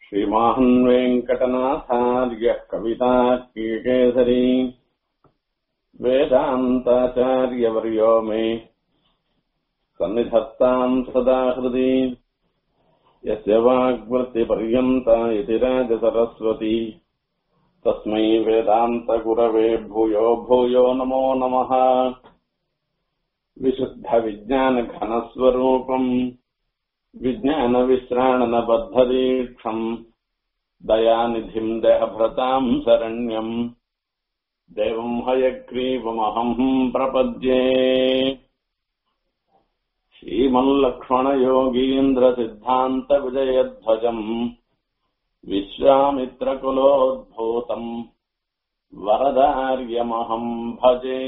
श्रीमान् वेङ्कटनाथार्यः कवितार्किकेसरी वेदान्ताचार्यवर्यो मे सन्निधत्ताम् सदा हृदि यस्य वाग्वृत्तिपर्यन्ता इति राजसरस्वती तस्मै वेदान्तगुरवे भूयो भूयो नमो नमः विशुद्धविज्ञानघनस्वरूपम् विज्ञानविश्राणनबद्धदीक्षम् दयानिधिम् देहभृताम् शरण्यम् देवम् हयग्रीवमहम् प्रपद्ये श्रीमल्लक्ष्मणयोगीन्द्रसिद्धान्तविजयध्वजम् विश्वामित्रकुलोद्भूतम् वरदार्यमहम् भजे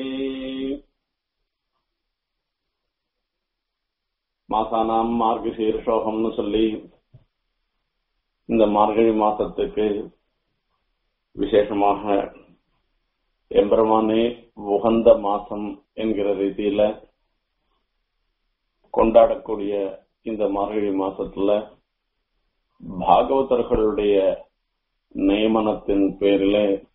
மாசானாம் மார்கசீர்ஷோகம்னு சொல்லி இந்த மார்கழி மாசத்துக்கு விசேஷமாக எம்பெருமானே உகந்த மாசம் என்கிற ரீதியில கொண்டாடக்கூடிய இந்த மார்கழி மாசத்துல பாகவதர்களுடைய நியமனத்தின் பேரில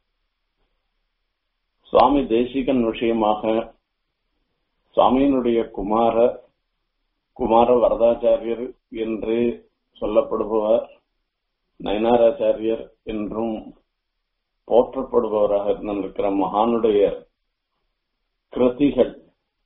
சுவாமி தேசிகன் விஷயமாக சுவாமியினுடைய குமார குமார வரதாச்சாரியர் என்று சொல்லப்படுபவர் நயனாராச்சாரியர் என்றும் போற்றப்படுபவராக இருந்திருக்கிற மகானுடைய கிருதிகள்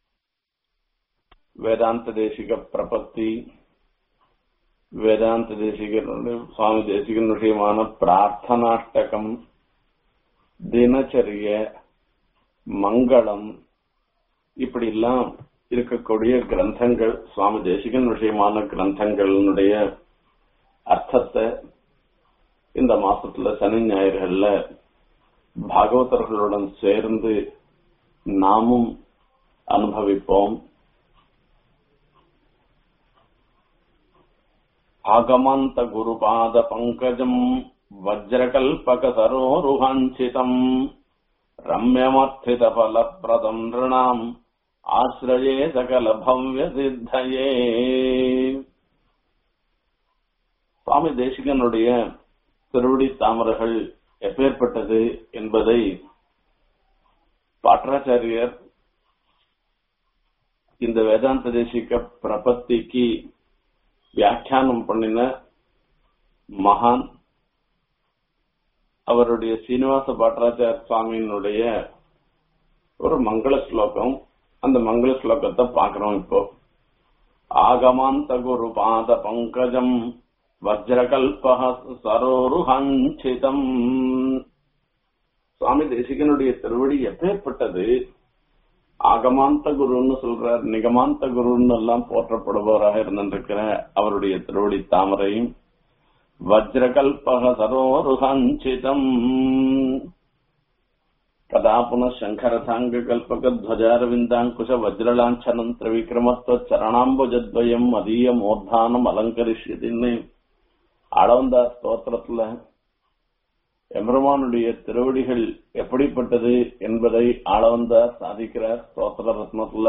வேதாந்த தேசிக பிரபத்தி வேதாந்த தேசிகனுடைய சுவாமி தேசிகன் விஷயமான பிரார்த்தனாஷ்டகம் தினச்சரிய மங்களம் இப்படி எல்லாம் இருக்கக்கூடிய கிரந்தங்கள் சுவாமி தேசிகன் விஷயமான கிரந்தங்களினுடைய அர்த்தத்தை இந்த மாசத்துல சனி ஞாயிறுகள்ல பாகவதர்களுடன் சேர்ந்து நாமும் அனுபவிப்போம் ஆகமாந்த குருபாத பங்கஜம் வஜ்ரகல்பக சரோருகாஞ்சிதம் ரம்யமர்த்தித பலப்பிரதம் நிருணாம் ஆசிரயே சகல பவ்ய சித்தையே சுவாமி தேசிகனுடைய திருவடி தாமரைகள் எப்பேற்பட்டது என்பதை பாட்டாச்சாரியர் இந்த வேதாந்த தேசிக பிரபத்திக்கு வியாக்கியானம் பண்ணின மகான் அவருடைய சீனிவாச பாட்டராச்சார சுவாமியினுடைய ஒரு மங்கள ஸ்லோகம் அந்த மங்கள ஸ்லோகத்தை பாக்குறோம் இப்போ ஆகமாந்த குரு பாத பங்கஜம் வஜ்ரகல்ப சரோருஹஞ்சிதம் சுவாமி தேசிகனுடைய திருவடி எப்பேற்பட்டது ஆகமாந்த குருன்னு சொல்றார் நிகமாந்த குருன்னு எல்லாம் போற்றப்படுபவராக இருந்திருக்கிற அவருடைய திருவடி தாமரையும் வஜ்ரகல்பக சரோருஹஞ்சிதம் कदा पुनः शङ्खरथाङ्गकल्पकध्वजारविन्दाङ्कुश वज्रलाञ्छनम् त्रिविक्रमत्वचरणाम्बुजद्वयम् मदीयमोद्धानम् அலங்கரிஷிதின்னு அளவந்தார் ஸ்தோத்திரத்துல எம்பெருமானுடைய திருவடிகள் எப்படிப்பட்டது என்பதை ஆளவந்தார் சாதிக்கிறார் ஸ்தோத்திர ரத்னத்துல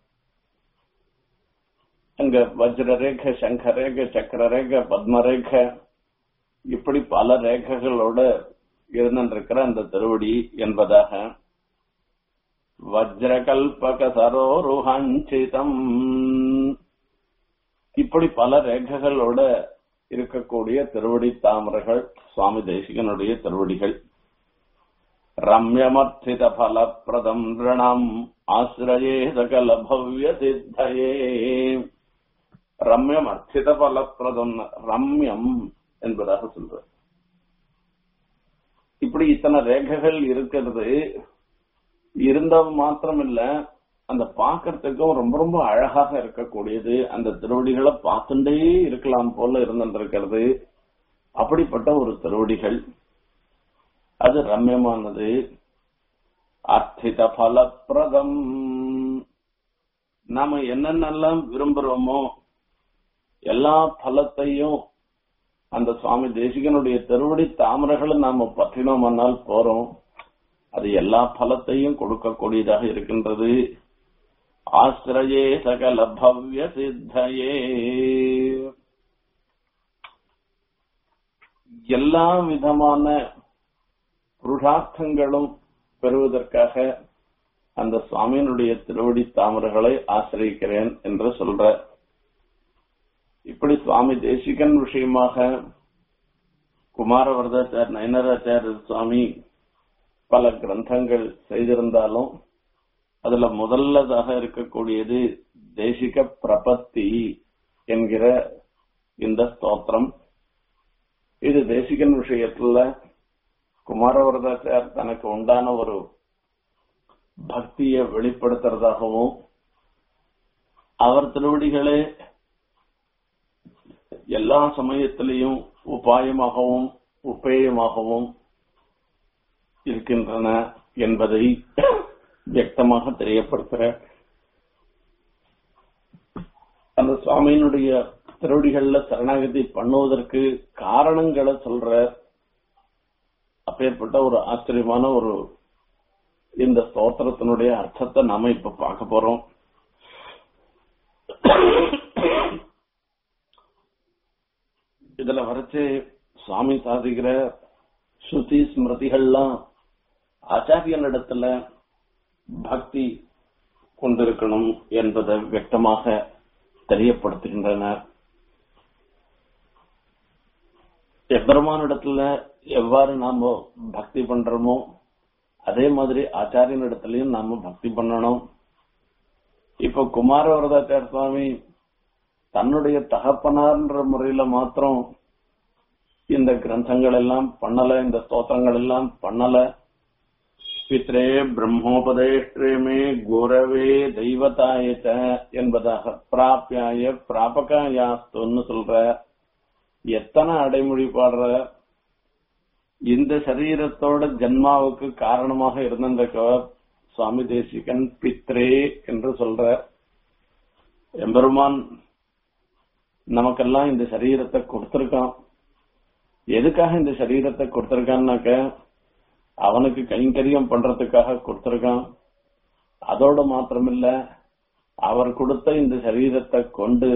அங்க வஜ்ரரேக சங்கரேக சக்கரரேக பத்மரேக இப்படி பல ரேகைகளோட இருந்திருக்கிற அந்த திருவடி என்பதாக வஜ்ரகல்பக சரோருஹஞ்சிதம் இப்படி பல ரேகைகளோட இருக்கக்கூடிய திருவடி தாமரைகள் சுவாமி தேசிகனுடைய திருவடிகள் ரம்யமர்த்தித பலப்பிரதம் ரிணம் ஆசிரயே சகல பவ்ய சித்தையே ரம்யம் அர்த்தித பலப்பிரதம் ரம்யம் என்பதாக சொல்ற இப்படி இத்தனை ரேகைகள் இருக்கிறது இருந்த மாத்திரம் இல்ல அந்த பாக்கிறதுக்கும் ரொம்ப ரொம்ப அழகாக இருக்கக்கூடியது அந்த திருவடிகளை பார்த்துட்டே இருக்கலாம் போல இருந்திருக்கிறது அப்படிப்பட்ட ஒரு திருவடிகள் அது ரம்யமானது அர்த்தித பலப்பிரதம் நாம என்னென்னலாம் விரும்புறோமோ எல்லா பலத்தையும் அந்த சுவாமி தேசிகனுடைய திருவடி தாமரைகளை நாம பற்றினோம்னால் போறோம் அது எல்லா பலத்தையும் கொடுக்கக்கூடியதாக இருக்கின்றது ஆசிரயே சகல பவ்ய சித்தையே எல்லா விதமான புருஷார்த்தங்களும் பெறுவதற்காக அந்த சுவாமியினுடைய திருவடி தாமரைகளை ஆசிரியிக்கிறேன் என்று சொல்ற இப்படி சுவாமி தேசிகன் விஷயமாக குமாரவரதாச்சார் நயனராச்சாரிய சுவாமி பல கிரந்தங்கள் செய்திருந்தாலும் அதுல முதல்லதாக இருக்கக்கூடியது தேசிக பிரபத்தி என்கிற இந்த ஸ்தோத்திரம் இது தேசிகன் விஷயத்துல குமாரவரதாச்சார் தனக்கு உண்டான ஒரு பக்தியை வெளிப்படுத்துறதாகவும் அவர் திருவடிகளே எல்லா சமயத்திலையும் உபாயமாகவும் உபேயமாகவும் இருக்கின்றன என்பதை வியக்தமாக தெரியப்படுத்துற அந்த சுவாமியினுடைய திருவடிகள்ல சரணாகதி பண்ணுவதற்கு காரணங்களை சொல்ற அப்பேற்பட்ட ஒரு ஆச்சரியமான ஒரு இந்த ஸ்தோத்திரத்தினுடைய அர்த்தத்தை நாம இப்ப பார்க்க போறோம் இதுல வரைச்சு சுவாமி சாதிக்கிற ஸ்ருதி ஸ்மிருதிகள்லாம் ஆச்சாரியனிடத்துல பக்தி கொண்டிருக்கணும் என்பதை வியக்தமாக தெரியப்படுத்துகின்றன எம்பெருமானிடத்துல எவ்வாறு நாம பக்தி பண்றோமோ அதே மாதிரி ஆச்சாரியனிடத்திலையும் நாம பக்தி பண்ணணும் இப்ப குமார வரதாச்சார சுவாமி தன்னுடைய தகப்பனார்ன்ற முறையில மாத்திரம் இந்த கிரந்தங்கள் எல்லாம் பண்ணல இந்த ஸ்தோத்திரங்கள் எல்லாம் பண்ணல பித்ரே பிரம்மோபதேஷ்டே குரவே தெய்வதாயச்ச என்பதாக பிராப்பியாய பிராபகாயாஸ்துன்னு சொல்ற எத்தனை அடைமொழி பாடுற இந்த சரீரத்தோட ஜன்மாவுக்கு காரணமாக இருந்திருக்க சுவாமி தேசிகன் பித்ரே என்று சொல்ற எம்பெருமான் நமக்கெல்லாம் இந்த சரீரத்தை கொடுத்திருக்கான் எதுக்காக இந்த சரீரத்தை கொடுத்திருக்கான்னாக்க அவனுக்கு கைங்கரியம் பண்றதுக்காக கொடுத்திருக்கான் அதோட மாத்திரமில்ல அவர் கொடுத்த இந்த சரீரத்தை கொண்டு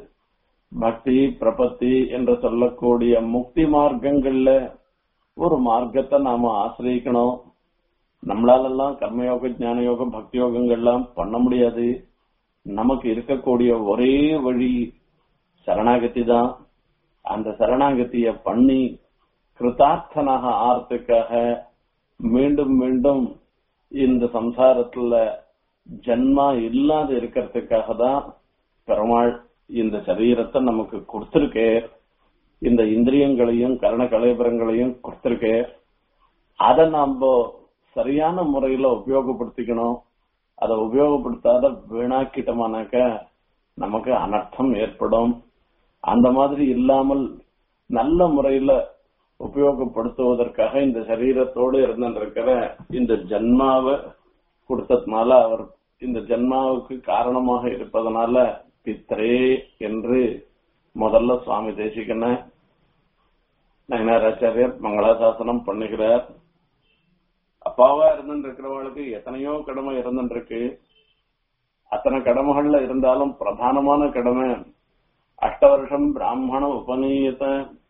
பக்தி பிரபத்தி என்று சொல்லக்கூடிய முக்தி மார்க்கங்கள்ல ஒரு மார்க்கத்தை நாம ஆசிரியக்கணும் நம்மளாலெல்லாம் கர்மயோக ஞான யோகம் பக்தி யோகங்கள்லாம் பண்ண முடியாது நமக்கு இருக்கக்கூடிய ஒரே வழி சரணாகதி தான் அந்த சரணாகதிய பண்ணி கிருதார்த்தனாக ஆறதுக்காக மீண்டும் மீண்டும் இந்த சம்சாரத்துல ஜன்மா இல்லாத இருக்கிறதுக்காக தான் பெருமாள் இந்த சரீரத்தை நமக்கு கொடுத்திருக்கே இந்த இந்திரியங்களையும் கரண கலைபரங்களையும் கொடுத்திருக்கே அதை நாம சரியான முறையில உபயோகப்படுத்திக்கணும் அதை உபயோகப்படுத்தாத வீணாக்கிட்டோமானாக்க நமக்கு அனர்த்தம் ஏற்படும் அந்த மாதிரி இல்லாமல் நல்ல முறையில உபயோகப்படுத்துவதற்காக இந்த சரீரத்தோடு இருந்திருக்கிற இந்த ஜன்மாவை கொடுத்ததுனால அவர் இந்த ஜன்மாவுக்கு காரணமாக இருப்பதனால பித்ரே என்று முதல்ல சுவாமி தேசிகன நயனாராச்சாரியர் மங்களாசாசனம் பண்ணுகிறார் அப்பாவா இருந்துருக்கிறவங்களுக்கு எத்தனையோ கடமை இருந்துருக்கு அத்தனை கடமைகள்ல இருந்தாலும் பிரதானமான கடமை அஷ்ட வருஷம் பிராமண உபநீயத்த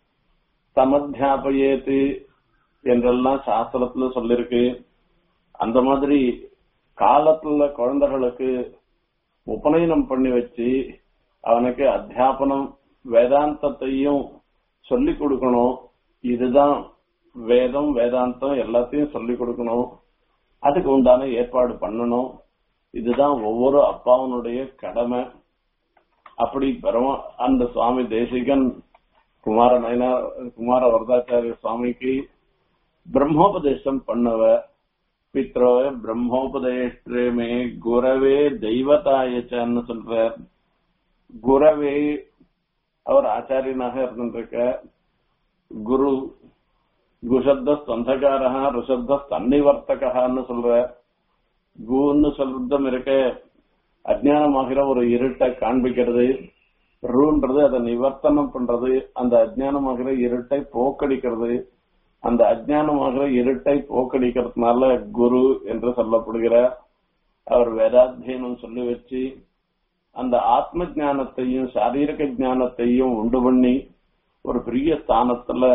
சமத்தியாபயேத்து என்றெல்லாம் சாஸ்திரத்துல சொல்லிருக்கு அந்த மாதிரி காலத்துல குழந்தைகளுக்கு உபநயனம் பண்ணி வச்சு அவனுக்கு அத்தியாபனம் வேதாந்தத்தையும் சொல்லி கொடுக்கணும் இதுதான் வேதம் வேதாந்தம் எல்லாத்தையும் சொல்லி கொடுக்கணும் அதுக்கு உண்டான ஏற்பாடு பண்ணணும் இதுதான் ஒவ்வொரு அப்பாவனுடைய கடமை அப்படி பெருமா அந்த சுவாமி தேசிகன் குமார நயனா குமார வரதாச்சாரிய சுவாமிக்கு பிரம்மோபதேசம் பண்ணவ பித்ரோ பிரம்மோபதேஷ்டமே குரவே தெய்வதாயச்சன்னு சொல்றார் குரவே அவர் ஆச்சாரியனாக இருந்திருக்க குரு குஷப்த ஸ்தந்தகாரா ருஷப்த தன்னிவர்த்தகான்னு சொல்ற குன்னு சொல்றதும் இருக்க அஜ்ஞானமாகிற ஒரு இருட்டை காண்பிக்கிறது ரூன்றது அதை நிவர்த்தனம் பண்றது அந்த அஜ்ஞானமாகிற இருட்டை போக்கடிக்கிறது அந்த அஜ்ஞானமாகிற இருட்டை போக்கடிக்கிறதுனால குரு என்று சொல்லப்படுகிறார் அவர் வேதாத்தியனம் சொல்லி வச்சு அந்த ஆத்ம ஞானத்தையும் சாரீரக ஞானத்தையும் உண்டு பண்ணி ஒரு பெரிய ஸ்தானத்துல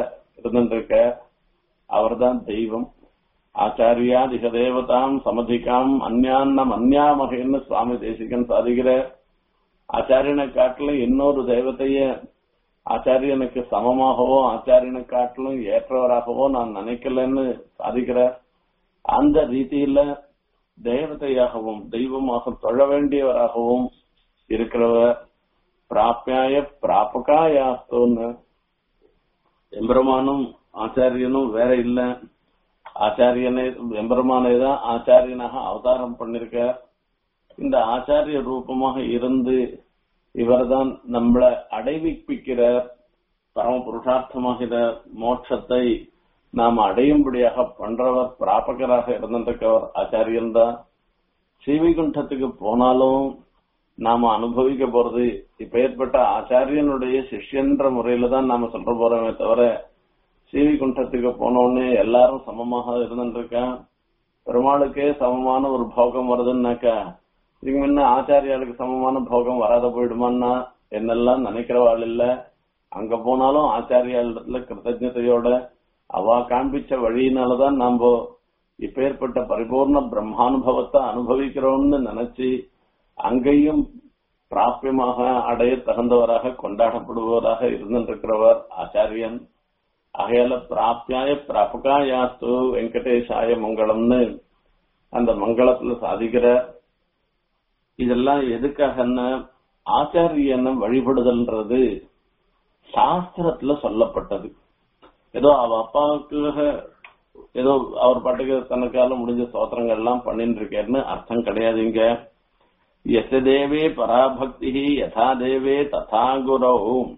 இருந்துருக்க அவர்தான் தெய்வம் ஆச்சாரியாதிக தேவதாம் சமதிகாம் அந்யான்னம் அந்யாமகன்னு சுவாமி தேசிகன் சாதிக்கிற ஆச்சாரியனை காட்டிலும் இன்னொரு தெய்வத்தைய ஆச்சாரியனுக்கு சமமாகவோ ஆச்சாரியனை காட்டிலும் ஏற்றவராகவோ நான் நினைக்கலன்னு சாதிக்கிறார் அந்த ரீதியில தேவதையாகவும் தெய்வமாக தொழ வேண்டியவராகவும் இருக்கிறவர் பிராப்பியாய பிராபகாயாஸ்தோன்னு எம்பெருமானும் ஆச்சாரியனும் வேற இல்ல ஆச்சாரியனே எம்பெருமானே தான் ஆச்சாரியனாக அவதாரம் பண்ணிருக்க இந்த ஆச்சாரிய ரூபமாக இருந்து இவர்தான் நம்மளை அடைவிப்பிக்கிற பரம புருஷார்த்தமாகிற மோட்சத்தை நாம் அடையும்படியாக பண்றவர் பிராபகராக இருந்திருக்கவர் ஆச்சாரியன் தான் ஸ்ரீவைகுண்டத்துக்கு போனாலும் நாம அனுபவிக்க போறது இப்ப ஏற்பட்ட ஆச்சாரியனுடைய சிஷ்யன்ற முறையில தான் நாம சொல்ற போறோமே தவிர ஸ்ரீவைகுண்டத்துக்கு போனோடனே எல்லாரும் சமமாக இருந்துருக்கேன் பெருமாளுக்கே சமமான ஒரு போகம் வருதுன்னாக்கா இதுக்கு முன்ன ஆச்சாரியாளுக்கு சமமான போகம் வராத போயிடுமான்னா என்னெல்லாம் நினைக்கிறவாள் இல்ல அங்க போனாலும் ஆச்சாரியாளிடத்துல கிருத்தஜதையோட அவ காண்பிச்ச வழியினாலதான் நாம இப்பேற்பட்ட பரிபூர்ண பிரம்மானுபவத்தை அனுபவிக்கிறோம்னு நினைச்சு அங்கேயும் பிராபியமாக அடைய தகுந்தவராக கொண்டாடப்படுபவராக இருந்திருக்கிறவர் ஆச்சாரியன் ஆகையால பிராப்தியாய பிராபகாயாஸ்து வெங்கடேஷாய மங்களம்னு அந்த மங்களத்துல சாதிக்கிற இதெல்லாம் எதுக்காகன்னா ஆச்சாரியனை வழிபடுதல்ன்றது சாஸ்திரத்துல சொல்லப்பட்டது ஏதோ அவ அப்பாவுக்காக ஏதோ அவர் பாட்டுக்கு தனக்கால முடிஞ்ச சோத்திரங்கள் எல்லாம் பண்ணிட்டு இருக்கேன்னு அர்த்தம் கிடையாதுங்க எச தேவே பராபக்தி யதா தேவே ததா குரோ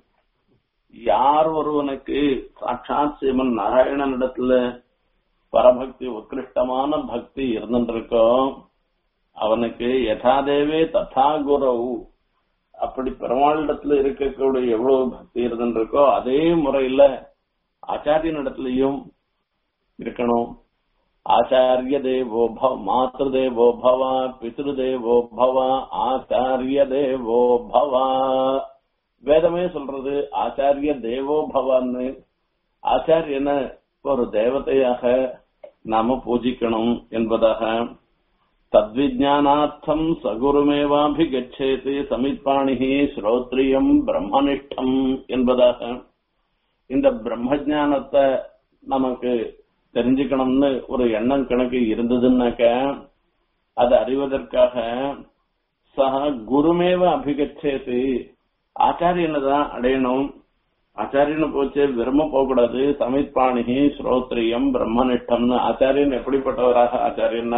யார் ஒருவனுக்கு சாட்சாத் சிவன் நாராயணனிடத்துல பரபக்தி உத்கிருஷ்டமான பக்தி இருந்துருக்கோ அவனுக்கு யதா தேவே ததா குரோ அப்படி பெருமாளிடத்துல இருக்கக்கூடிய எவ்வளவு பக்தி இருந்துருக்கோ அதே முறையில ஆச்சாரியனிடத்திலையும் இருக்கணும் ஆச்சாரிய தேவோ பவ மாத்ரு தேவோ பவ பித்ரு தேவோ பவ ஆச்சாரிய தேவோ பவ வேதமே சொல்றது ஆச்சாரிய தேவோ பவான்னு ஆச்சாரியனை ஒரு தேவதையாக நாம பூஜிக்கணும் என்பதாக தத்விஜானார்த்தம் சகுருமேவாபிகச்சேது சமித்பாணிகி ஸ்ரோத்ரியம் பிரம்மனிஷ்டம் என்பதாக இந்த பிரம்மஜானத்தை நமக்கு தெரிஞ்சுக்கணும்னு ஒரு எண்ணம் கணக்கு இருந்ததுன்னாக்க அதை அறிவதற்காக சக குருமேவ அபிகச்சேது ஆச்சாரியனை தான் அடையணும் ஆச்சாரியனை போச்சு விரும்ப போகக்கூடாது சமித்பாணிகி ஸ்ரோத்ரியம் பிரம்மனிஷ்டம்னு ஆச்சாரியன் எப்படிப்பட்டவராக ஆச்சாரியன்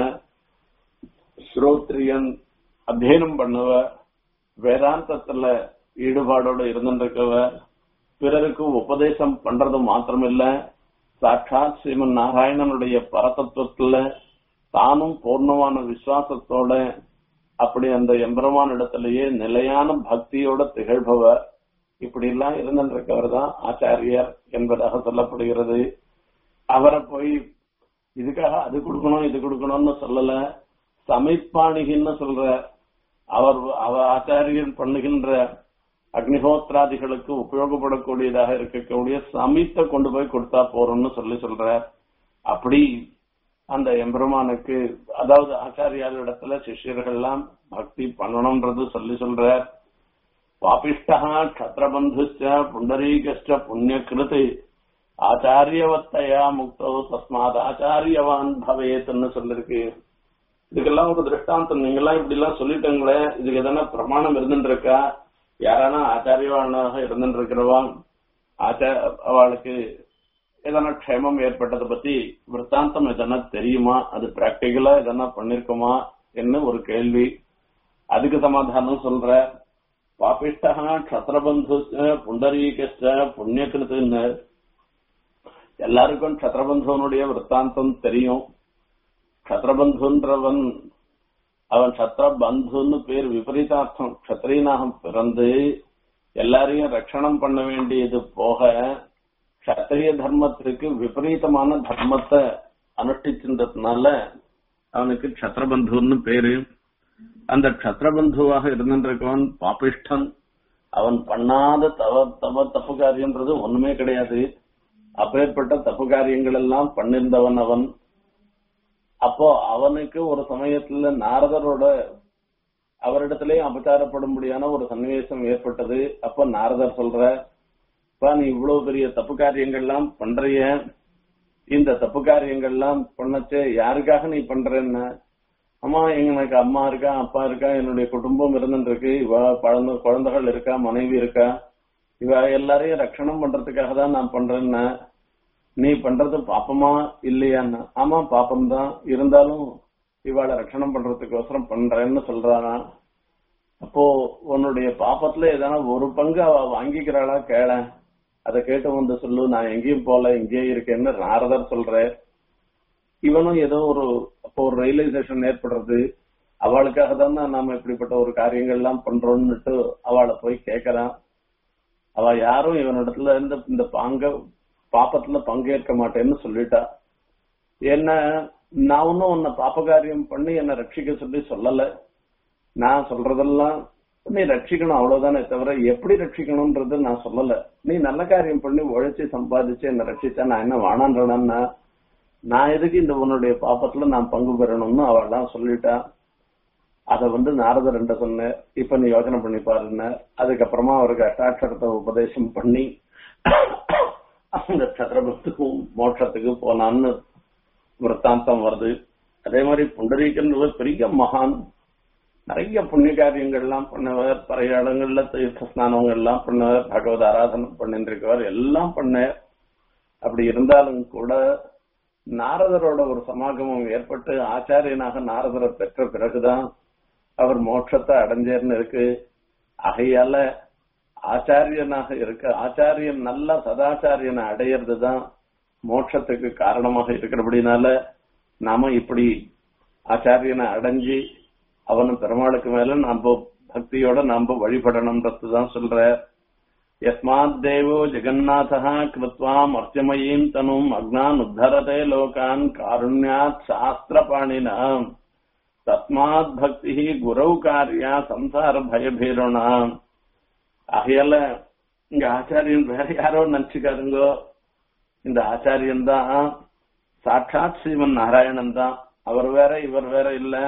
ஸ்ரோத்ரியன் அத்தியனம் பண்ணுவ வேதாந்தத்துல ஈடுபாடோட இருந்துருக்கவ பிறருக்கு உபதேசம் பண்றது மாத்திரமில்ல சாட்சாத் ஸ்ரீமன் நாராயணனுடைய பரதத்துவத்துல தானும் பூர்ணமான விசுவாசத்தோட அப்படி அந்த எம்பெருமான் இடத்திலேயே நிலையான பக்தியோட திகழ்பவர் இப்படி எல்லாம் இருந்திருக்கவர் தான் ஆச்சாரியர் என்பதாக சொல்லப்படுகிறது அவரை போய் இதுக்காக அது கொடுக்கணும் இது கொடுக்கணும்னு சொல்லல சமைப்பாணிகின்னு சொல்ற அவர் அவர் ஆச்சாரியன் பண்ணுகின்ற அக்னிஹோத்ராதிகளுக்கு உபயோகப்படக்கூடியதாக இருக்கக்கூடிய சமித்தை கொண்டு போய் கொடுத்தா போறோம்னு சொல்லி சொல்ற அப்படி அந்த எம்பெருமானுக்கு அதாவது ஆச்சாரியார் இடத்துல சிஷ்யர்கள் எல்லாம் பக்தி பண்ணணும்ன்றது சொல்லி சொல்ற பாபிஷ்டா கஷத்திரபந்துச்ச புண்டரீகஷ்ட புண்ணியகிருத்து ஆச்சாரியவத்தையா முக்தோ தஸ்மாத் ஆச்சாரியவான் பவேத்னு சொல்லிருக்கு இதுக்கெல்லாம் ஒரு திருஷ்டாந்தம் நீங்க எல்லாம் இப்படி எல்லாம் சொல்லிட்டீங்களே இதுக்கு எதனா பிரமாணம் இருந்துட்டு இருக்கா யாரானா ஆச்சாரியவானாக இருந்துட்டு இருக்கிறவான் ஆச்சார அவளுக்கு எதனா க்ஷேமம் ஏற்பட்டதை பத்தி விற்த்தாந்தம் எதனா தெரியுமா அது பிராக்டிகலா எதனா பண்ணிருக்குமா என்ன ஒரு கேள்வி அதுக்கு சமாதானம் சொல்ற பாபிஷ்டா கஷத்திரபந்து புண்டரீகஷ்ட புண்ணியகிருத்துன்னு எல்லாருக்கும் கஷத்திரபந்துவனுடைய விற்த்தாந்தம் தெரியும் கஷத்திரபந்துன்றவன் அவன் சத்திரபந்துன்னு பேர் விபரீதார்த்தம் கத்திரீனாக பிறந்து எல்லாரையும் ரட்சணம் பண்ண வேண்டியது போக கத்திரிய தர்மத்திற்கு விபரீதமான தர்மத்தை அனுஷ்டிச்சிருந்ததுனால அவனுக்கு கஷத்திரபந்துன்னு பேரு அந்த கஷத்திரபந்துவாக இருந்திருக்கவன் பாபிஷ்டன் அவன் பண்ணாத தவ தவ தப்பு காரியம்ன்றது ஒண்ணுமே கிடையாது அப்பேற்பட்ட தப்பு காரியங்கள் எல்லாம் பண்ணிருந்தவன் அவன் அப்போ அவனுக்கு ஒரு சமயத்துல நாரதரோட அவரிடத்திலேயும் அபச்சாரப்படும்படியான ஒரு சன்னிவேசம் ஏற்பட்டது அப்ப நாரதர் சொல்ற "அப்பா, நீ இவ்வளவு பெரிய தப்பு காரியங்கள்லாம் பண்றிய இந்த தப்பு காரியங்கள்லாம் பண்ணச்சே யாருக்காக நீ பண்றேன்னு அம்மா எனக்கு அம்மா இருக்கா அப்பா இருக்கா என்னுடைய குடும்பம் இருந்துருக்கு இவ குழந்தை குழந்தைகள் இருக்கா மனைவி இருக்கா இவ எல்லாரையும் ரட்சணம் பண்றதுக்காக தான் நான் பண்றேன்னா நீ பண்றது பாப்பமா இல்லையான்னா ஆமா பாப்பம்தான் இருந்தாலும் இவாளை ரட்சணம் பண்றதுக்கோசரம் பண்றேன்னு சொல்றானா அப்போ உன்னுடைய பாப்பத்துல ஏதான ஒரு பங்கு அவ வாங்கிக்கிறாளா கேள அதை கேட்டு வந்து சொல்லு நான் எங்கேயும் போல இங்கேயே இருக்கேன்னு நாரதர் சொல்ற இவனும் ஏதோ ஒரு அப்போ ஒரு ரியலைசேஷன் ஏற்படுறது அவளுக்காக தான் நாம இப்படிப்பட்ட ஒரு காரியங்கள் எல்லாம் பண்றோம்னுட்டு அவளை போய் கேக்குறான் அவ யாரும் இவனிடத்துல இருந்து இந்த பாங்க பாப்பத்துல பங்கேற்க மாட்டேன்னு சொல்லிட்டா என்ன நான் ஒன்னும் உன்னை பாப்ப காரியம் பண்ணி என்னை ரட்சிக்க சொல்லி சொல்லல நான் சொல்றதெல்லாம் நீ ரட்சிக்கணும் அவ்வளவுதானே தவிர எப்படி ரட்சிக்கணும்ன்றது நான் சொல்லல நீ நல்ல காரியம் பண்ணி உழைச்சி சம்பாதிச்சு என்ன ரட்சிச்சா நான் என்ன வானான்றேன்னா நான் எதுக்கு இந்த உன்னுடைய பாப்பத்துல நான் பங்கு பெறணும்னு அவள்லாம் சொல்லிட்டா அத வந்து நாரதர் என்ற சொன்ன இப்ப நீ யோசனை பண்ணி பாருன்னு அதுக்கப்புறமா அவருக்கு அஷ்டாட்சரத்தை உபதேசம் பண்ணி அந்த சத்திரபத்துக்கும் மோட்சத்துக்கு போனான்னு விற்த்தாந்தம் வருது அதே மாதிரி புண்டரீகன்றவர் பெரிய மகான் நிறைய புண்ணிய காரியங்கள்லாம் பண்ணவர் பல இடங்கள்ல தீர்த்த ஸ்நானங்கள் எல்லாம் பண்ணவர் பகவத் ஆராதனை பண்ணிருக்கவர் எல்லாம் பண்ண அப்படி இருந்தாலும் கூட நாரதரோட ஒரு சமாகமம் ஏற்பட்டு ஆச்சாரியனாக நாரதரை பெற்ற பிறகுதான் அவர் மோட்சத்தை அடைஞ்சேர்னு இருக்கு ஆகையால ஆச்சாரியனாக இருக்க ஆச்சாரியன் நல்ல சதாச்சாரியனை அடையிறது தான் மோட்சத்துக்கு காரணமாக இருக்கிறபடினால நாம இப்படி ஆச்சாரியனை அடைஞ்சு அவனு பெருமாளுக்கு மேல நாம பக்தியோட நாம வழிபடணும்ன்றது தான் சொல்ற யஸ்மாத் தேவோ ஜெகநாதா கிருத்வா மர்த்தியமயீம் தனும் அக்னான் உத்தரதே லோகான் காருண்யாத் சாஸ்திரபாணினாம் தஸ்மாத் பக்தி குரவு காரியா சம்சார பயபீரணாம் ஆகையால இங்க ஆச்சாரியன் வேற யாரோ நினைச்சுக்காருங்கோ இந்த ஆச்சாரியன் தான் சாட்சாத் ஸ்ரீமன் நாராயணன் தான் அவர் வேற இவர் வேற இல்ல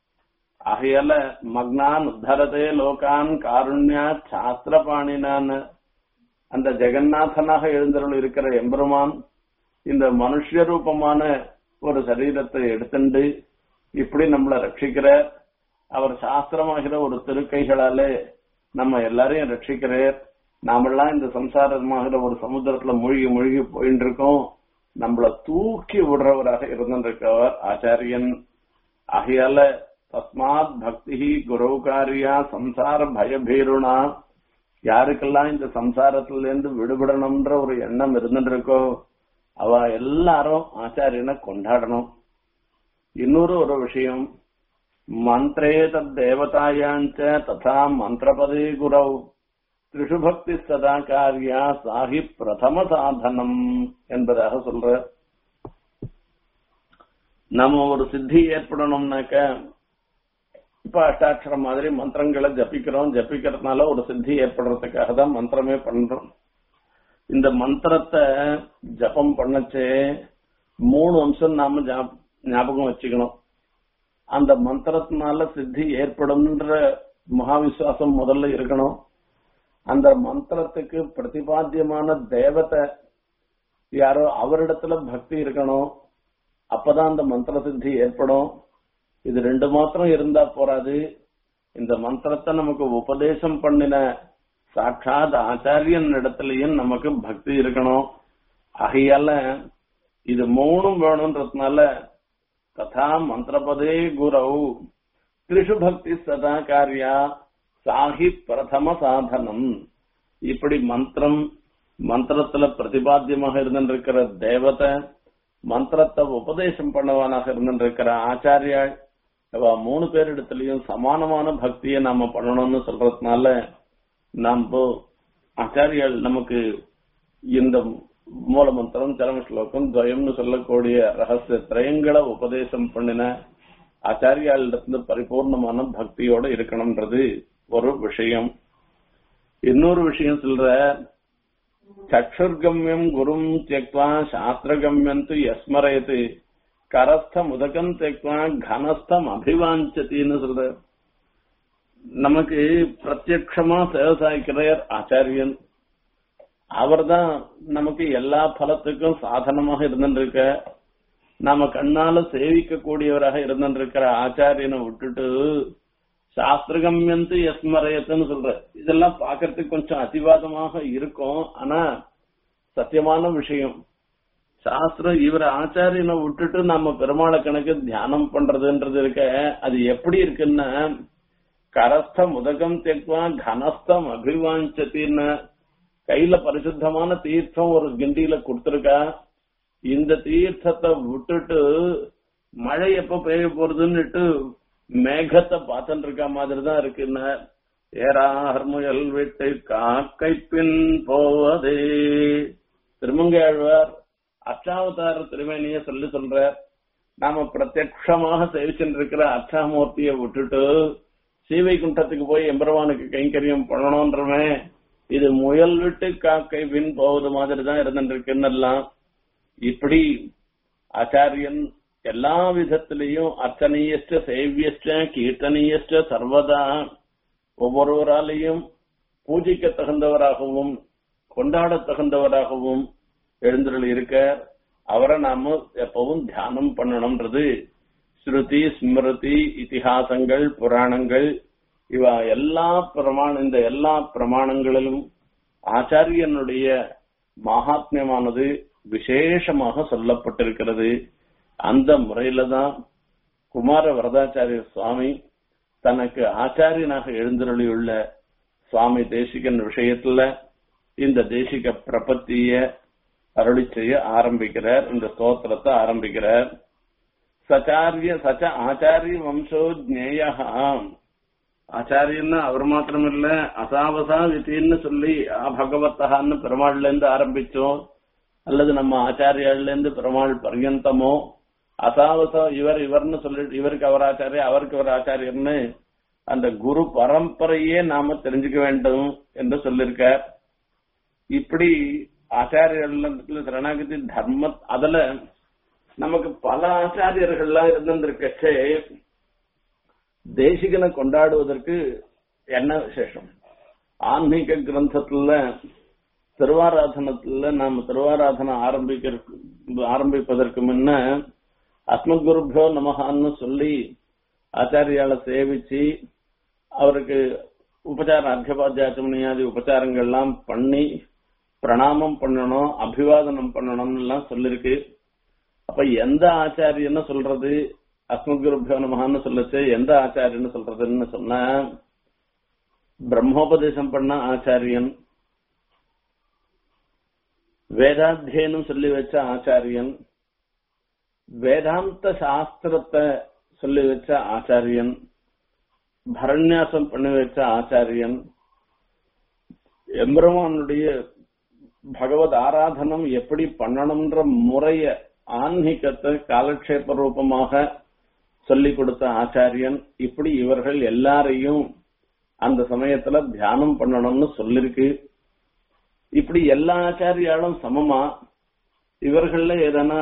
ஆகையால மக்னான் உத்தரதே லோகான் காருண்யா சாஸ்திரபாணினான் அந்த ஜெகநாதனாக எழுந்தருள் இருக்கிற எம்பெருமான் இந்த மனுஷ ரூபமான ஒரு சரீரத்தை எடுத்துண்டு இப்படி நம்மளை ரட்சிக்கிற அவர் சாஸ்திரமாகிற ஒரு திருக்கைகளாலே நம்ம எல்லாரையும் ரட்சிக்கிறார் நாமெல்லாம் இந்த சம்சாரமாகிற ஒரு சமுத்திரத்துல மூழ்கி மூழ்கி போயிட்டு இருக்கோம் நம்மள தூக்கி விடுறவராக இருந்திருக்கவர் ஆச்சாரியன் ஆகையால தஸ்மாத் பக்தி குரவுகாரியா சம்சார பயபீருணா யாருக்கெல்லாம் இந்த சம்சாரத்துல இருந்து விடுபடணும்ன்ற ஒரு எண்ணம் இருந்துட்டு இருக்கோ அவ எல்லாரும் ஆச்சாரியனை கொண்டாடணும் இன்னொரு ஒரு விஷயம் மந்திரே தத் தேவதாயாஞ்ச ததா மந்திரபதே குரவ் திரிஷு பக்தி சதா காரியா சாஹி பிரதம சாதனம் என்பதாக சொல்ற நம்ம ஒரு சித்தி ஏற்படணும்னாக்க இப்ப அஷ்டாட்சரம் மாதிரி மந்திரங்களை ஜபிக்கிறோம் ஜபிக்கிறதுனால ஒரு சித்தி ஏற்படுறதுக்காக தான் மந்திரமே பண்றோம் இந்த மந்திரத்தை ஜபம் பண்ணச்சே மூணு அம்சம் நாம ஞாப- ஞாபகம் வச்சுக்கணும் அந்த மந்திரத்தினால சித்தி ஏற்படும்ன்ற மகாவிசுவாசம் முதல்ல இருக்கணும் அந்த மந்திரத்துக்கு பிரதிபாத்தியமான தேவதை யாரோ அவரிடத்துல பக்தி இருக்கணும் அப்பதான் அந்த மந்திர சித்தி ஏற்படும் இது ரெண்டு மாத்திரம் இருந்தா போராது இந்த மந்திரத்தை நமக்கு உபதேசம் பண்ணின சாட்சாத் ஆச்சாரியன் இடத்துலயும் நமக்கு பக்தி இருக்கணும் ஆகையால இது மூணும் வேணும்ன்றதுனால ததா மந்திரபதே குரவு திரிஷு பக்தி சதா காரியா சாஹி பிரதம சாதனம் இப்படி மந்திரம் மந்திரத்துல பிரதிபாத்தியமாக இருந்திருக்கிற தேவதை மந்திரத்தை உபதேசம் பண்ணவனாக இருந்திருக்கிற ஆச்சாரியா அவ மூணு பேரிடத்துலயும் சமானமான பக்தியை நாம பண்ணணும்னு சொல்றதுனால நம்ம ஆச்சாரியால் நமக்கு இந்த மூல மந்திரம் சரம ஸ்லோகம் துவயம்னு சொல்லக்கூடிய ரகசிய திரயங்களை உபதேசம் பண்ணின ஆச்சாரியாளிடத்துல பரிபூர்ணமான பக்தியோட இருக்கணும்ன்றது ஒரு விஷயம் இன்னொரு விஷயம் சொல்ற சக்ஷுர்கம்யம் குரும் தியக்வா சாஸ்திரகம்யம் து யஸ்மரயத் கரஸ்தம் உதகம் தியக்வா கனஸ்தம் அபிவாஞ்சத்தின்னு சொல்ற நமக்கு பிரத்யக்ஷமா சேவசாய்க்கிறார் ஆச்சாரியன் அவர்தான் நமக்கு எல்லா பலத்துக்கும் சாதனமாக இருந்துருக்க நாம கண்ணால சேவிக்க கூடியவராக இருந்துருக்கிற ஆச்சாரியனை விட்டுட்டு சாஸ்திரகம்யந்து எஸ்மரயத்துன்னு சொல்ற இதெல்லாம் பாக்குறதுக்கு கொஞ்சம் அதிவாதமாக இருக்கும் ஆனா சத்தியமான விஷயம் சாஸ்திரம் இவர் ஆச்சாரியனை விட்டுட்டு நம்ம பெருமாளை கணக்கு தியானம் பண்றதுன்றது இருக்க அது எப்படி இருக்குன்னா கரஸ்தம் உதகம் தெக்வா கனஸ்தம் அபிவாஞ்சத்தின்னு கையில பரிசுத்தமான தீர்த்தம் ஒரு கிண்டியில கொடுத்திருக்கா இந்த தீர்த்தத்தை விட்டுட்டு மழை எப்ப பெய்ய போறதுன்னுட்டு மேகத்தை பார்த்துட்டு இருக்க மாதிரி தான் இருக்குன்னு ஏறார் முயல் விட்டு காக்கை பின் போவதே திருமங்கையாழ்வார் அச்சாவதார திருமேனிய சொல்லி சொல்ற நாம பிரத்யட்சமாக சேவிச்சுட்டு இருக்கிற அச்சாமூர்த்தியை விட்டுட்டு சீவைகுண்டத்துக்கு போய் எம்பெருமானுக்கு கைங்கரியம் பண்ணணும்ன்றமே இது முயல் விட்டு காக்கை பின் போவது மாதிரி தான் இருந்துட்டு இருக்குன்னெல்லாம் இப்படி ஆச்சாரியன் எல்லா விதத்திலையும் அர்ச்சனீயஸ்ட சேவியஸ்ட கீர்த்தனீயஸ்ட சர்வதா ஒவ்வொருவராலையும் பூஜைக்க தகுந்தவராகவும் கொண்டாட தகுந்தவராகவும் எழுந்தருள் இருக்க அவரை நாம எப்பவும் தியானம் பண்ணணும்ன்றது ஸ்ருதி ஸ்மிருதி இதிகாசங்கள் புராணங்கள் இவ எல்லா பிரமாண இந்த எல்லா பிரமாணங்களிலும் ஆச்சாரியனுடைய மகாத்மியமானது விசேஷமாக சொல்லப்பட்டிருக்கிறது அந்த முறையில தான் குமார வரதாச்சாரிய சுவாமி தனக்கு ஆச்சாரியனாக எழுந்தருளியுள்ள சுவாமி தேசிகன் விஷயத்துல இந்த தேசிக பிரபத்திய அருளி செய்ய ஆரம்பிக்கிறார் இந்த ஸ்தோத்திரத்தை ஆரம்பிக்கிறார் சச்சாரிய சச்ச ஆச்சாரிய வம்சோ ஜேயா ஆச்சாரியன்னு அவர் மாத்திரம் இல்ல அசாவசா விதின்னு சொல்லி ஆ பகவத்தகான்னு பெருமாள்ல இருந்து ஆரம்பிச்சோம் அல்லது நம்ம ஆச்சாரியாள்ல இருந்து பெருமாள் பர்யந்தமோ அசாவசம் இவர் இவர்னு சொல்லி இவருக்கு அவர் ஆச்சாரியர் அவருக்கு அவர் ஆச்சாரியர்னு அந்த குரு பரம்பரையே நாம தெரிஞ்சுக்க வேண்டும் என்று சொல்லியிருக்கார் இப்படி ஆச்சாரியர்கள் சரணாகதி தர்ம அதுல நமக்கு பல ஆச்சாரியர்கள்லாம் இருந்திருக்கச்சே தேசிகனை கொண்டாடுவதற்கு என்ன விசேஷம் ஆன்மீக கிரந்தத்துல திருவாராதனத்துல நாம திருவாராதனை ஆரம்பிக்க ஆரம்பிப்பதற்கு முன்ன அஸ்மத் குருபியோ நமகான்னு சொல்லி ஆச்சாரியால சேவிச்சு அவருக்கு உபச்சார அர்த்தபாத்தியாச்சமணியாதி உபச்சாரங்கள்லாம் பண்ணி பிரணாமம் பண்ணணும் அபிவாதனம் பண்ணணும்னு எல்லாம் சொல்லிருக்கு அப்ப எந்த ஆச்சாரியன்னு சொல்றது அஸ்மத் குருபியோ நமகான்னு சொல்லச்சு எந்த ஆச்சாரியன்னு சொல்றதுன்னு சொன்ன பிரம்மோபதேசம் பண்ண ஆச்சாரியன் வேதாத்தியனம் சொல்லி வச்ச ஆச்சாரியன் வேதாந்த சாஸ்திரத்தை சொல்லி வச்ச ஆச்சாரியன் பரண்யாசம் பண்ணி வச்ச ஆச்சாரியன் எம்பெருமானுடைய பகவத் ஆராதனம் எப்படி பண்ணணும்ன்ற முறைய ஆன்மீகத்தை காலக்ஷேப ரூபமாக சொல்லிக் கொடுத்த ஆச்சாரியன் இப்படி இவர்கள் எல்லாரையும் அந்த சமயத்துல தியானம் பண்ணணும்னு சொல்லிருக்கு இப்படி எல்லா ஆச்சாரியாலும் சமமா இவர்கள்ல எதனா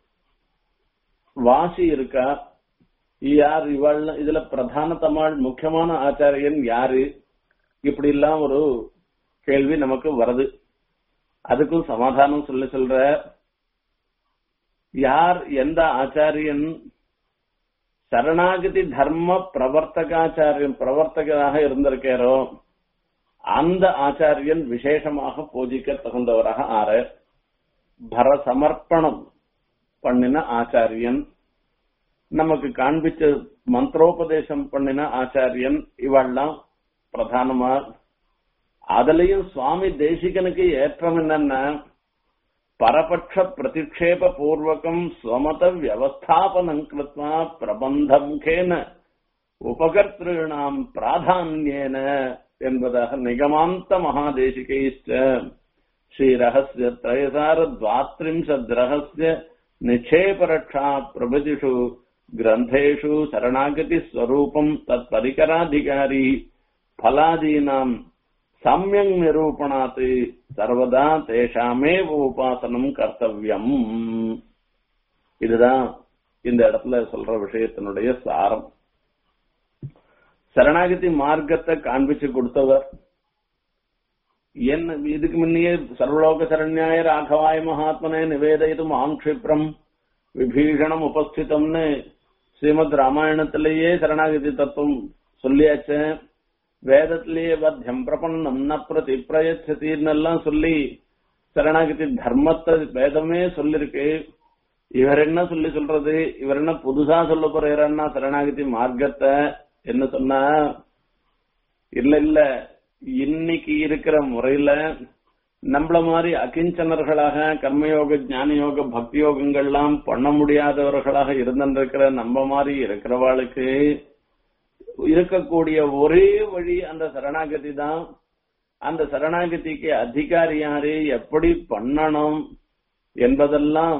வாசி இருக்கா யார் இவாள் இதுல பிரதான தமாள் முக்கியமான ஆச்சாரியன் யாரு இப்படி எல்லாம் ஒரு கேள்வி நமக்கு வருது அதுக்கும் சமாதானம் சொல்லி சொல்ற யார் எந்த ஆச்சாரியன் சரணாகதி தர்ம பிரவர்த்தகாச்சாரியன் பிரவர்த்தகராக இருந்திருக்காரோ அந்த ஆச்சாரியன் விசேஷமாக பூஜிக்க தகுந்தவராக ஆற பர சமர்ப்பணம் பண்ணின ஆச்சாரியன் நமக்கு காண்பிச்ச மந்திரோபதேசம் பண்ணின ஆச்சாரியன் இவெல்லாம் பிரதானமா அதுலயும் சுவாமி தேசிகனுக்கு ஏற்றம் என்னன்னா பரபட்ச பிரதிக்ஷேப பூர்வகம் ஸ்வமத வியவஸ்தாபனம் கிருத்வா பிரபந்தமுகேன உபகர்த்திருணாம் பிராதான்யேன என்பதாக நிகமாந்த மகாதேசிகைஷ்ட ஸ்ரீ ரகசிய திரயசார துவாத்ரிம்சத் ரகசிய நிச்சேபரக்ஷா பிரபதிஷு கிரந்தேஷு சரணாகதி ஸ்வரூபம் தத் பரிகராதிகாரி பலாதீனாம் சமயங் நிரூபணாத்து சர்வதா தேஷாமே உபாசனம் கர்த்தவியம் இதுதான் இந்த இடத்துல சொல்ற விஷயத்தினுடைய சாரம் சரணாகதி மார்க்கத்தை காண்பிச்சு கொடுத்தவர் என்ன இதுக்கு முன்னையே சர்வலோக சரண்யாய ராகவாய மகாத்மனே நிவேதித்தும் ஆங்ஷிப்ரம் விபீஷணம் உபஸ்திதம்னு ஸ்ரீமத் ராமாயணத்திலேயே சரணாகதி தத்துவம் சொல்லியாச்சு வேதத்திலேயே வத்தியம் பிரபன்னம் ந பிரதி பிரயச்சதீர்னெல்லாம் சொல்லி சரணாகதி தர்மத்தை வேதமே சொல்லிருக்கு இவர் என்ன சொல்லி சொல்றது இவர் என்ன புதுசா சொல்ல போறாருன்னா சரணாகதி மார்க்கத்தை என்ன சொன்னா இல்ல இல்ல இன்னைக்கு இருக்கிற முறையில நம்மள மாதிரி அகிஞ்சனர்களாக கர்மயோக ஞான யோக பக்தி யோகங்கள்லாம் பண்ண முடியாதவர்களாக இருந்திருக்கிற நம்ம மாதிரி இருக்கிறவாளுக்கு இருக்கக்கூடிய ஒரே வழி அந்த சரணாகதி தான் அந்த சரணாகதிக்கு அதிகாரி யாரு எப்படி பண்ணணும் என்பதெல்லாம்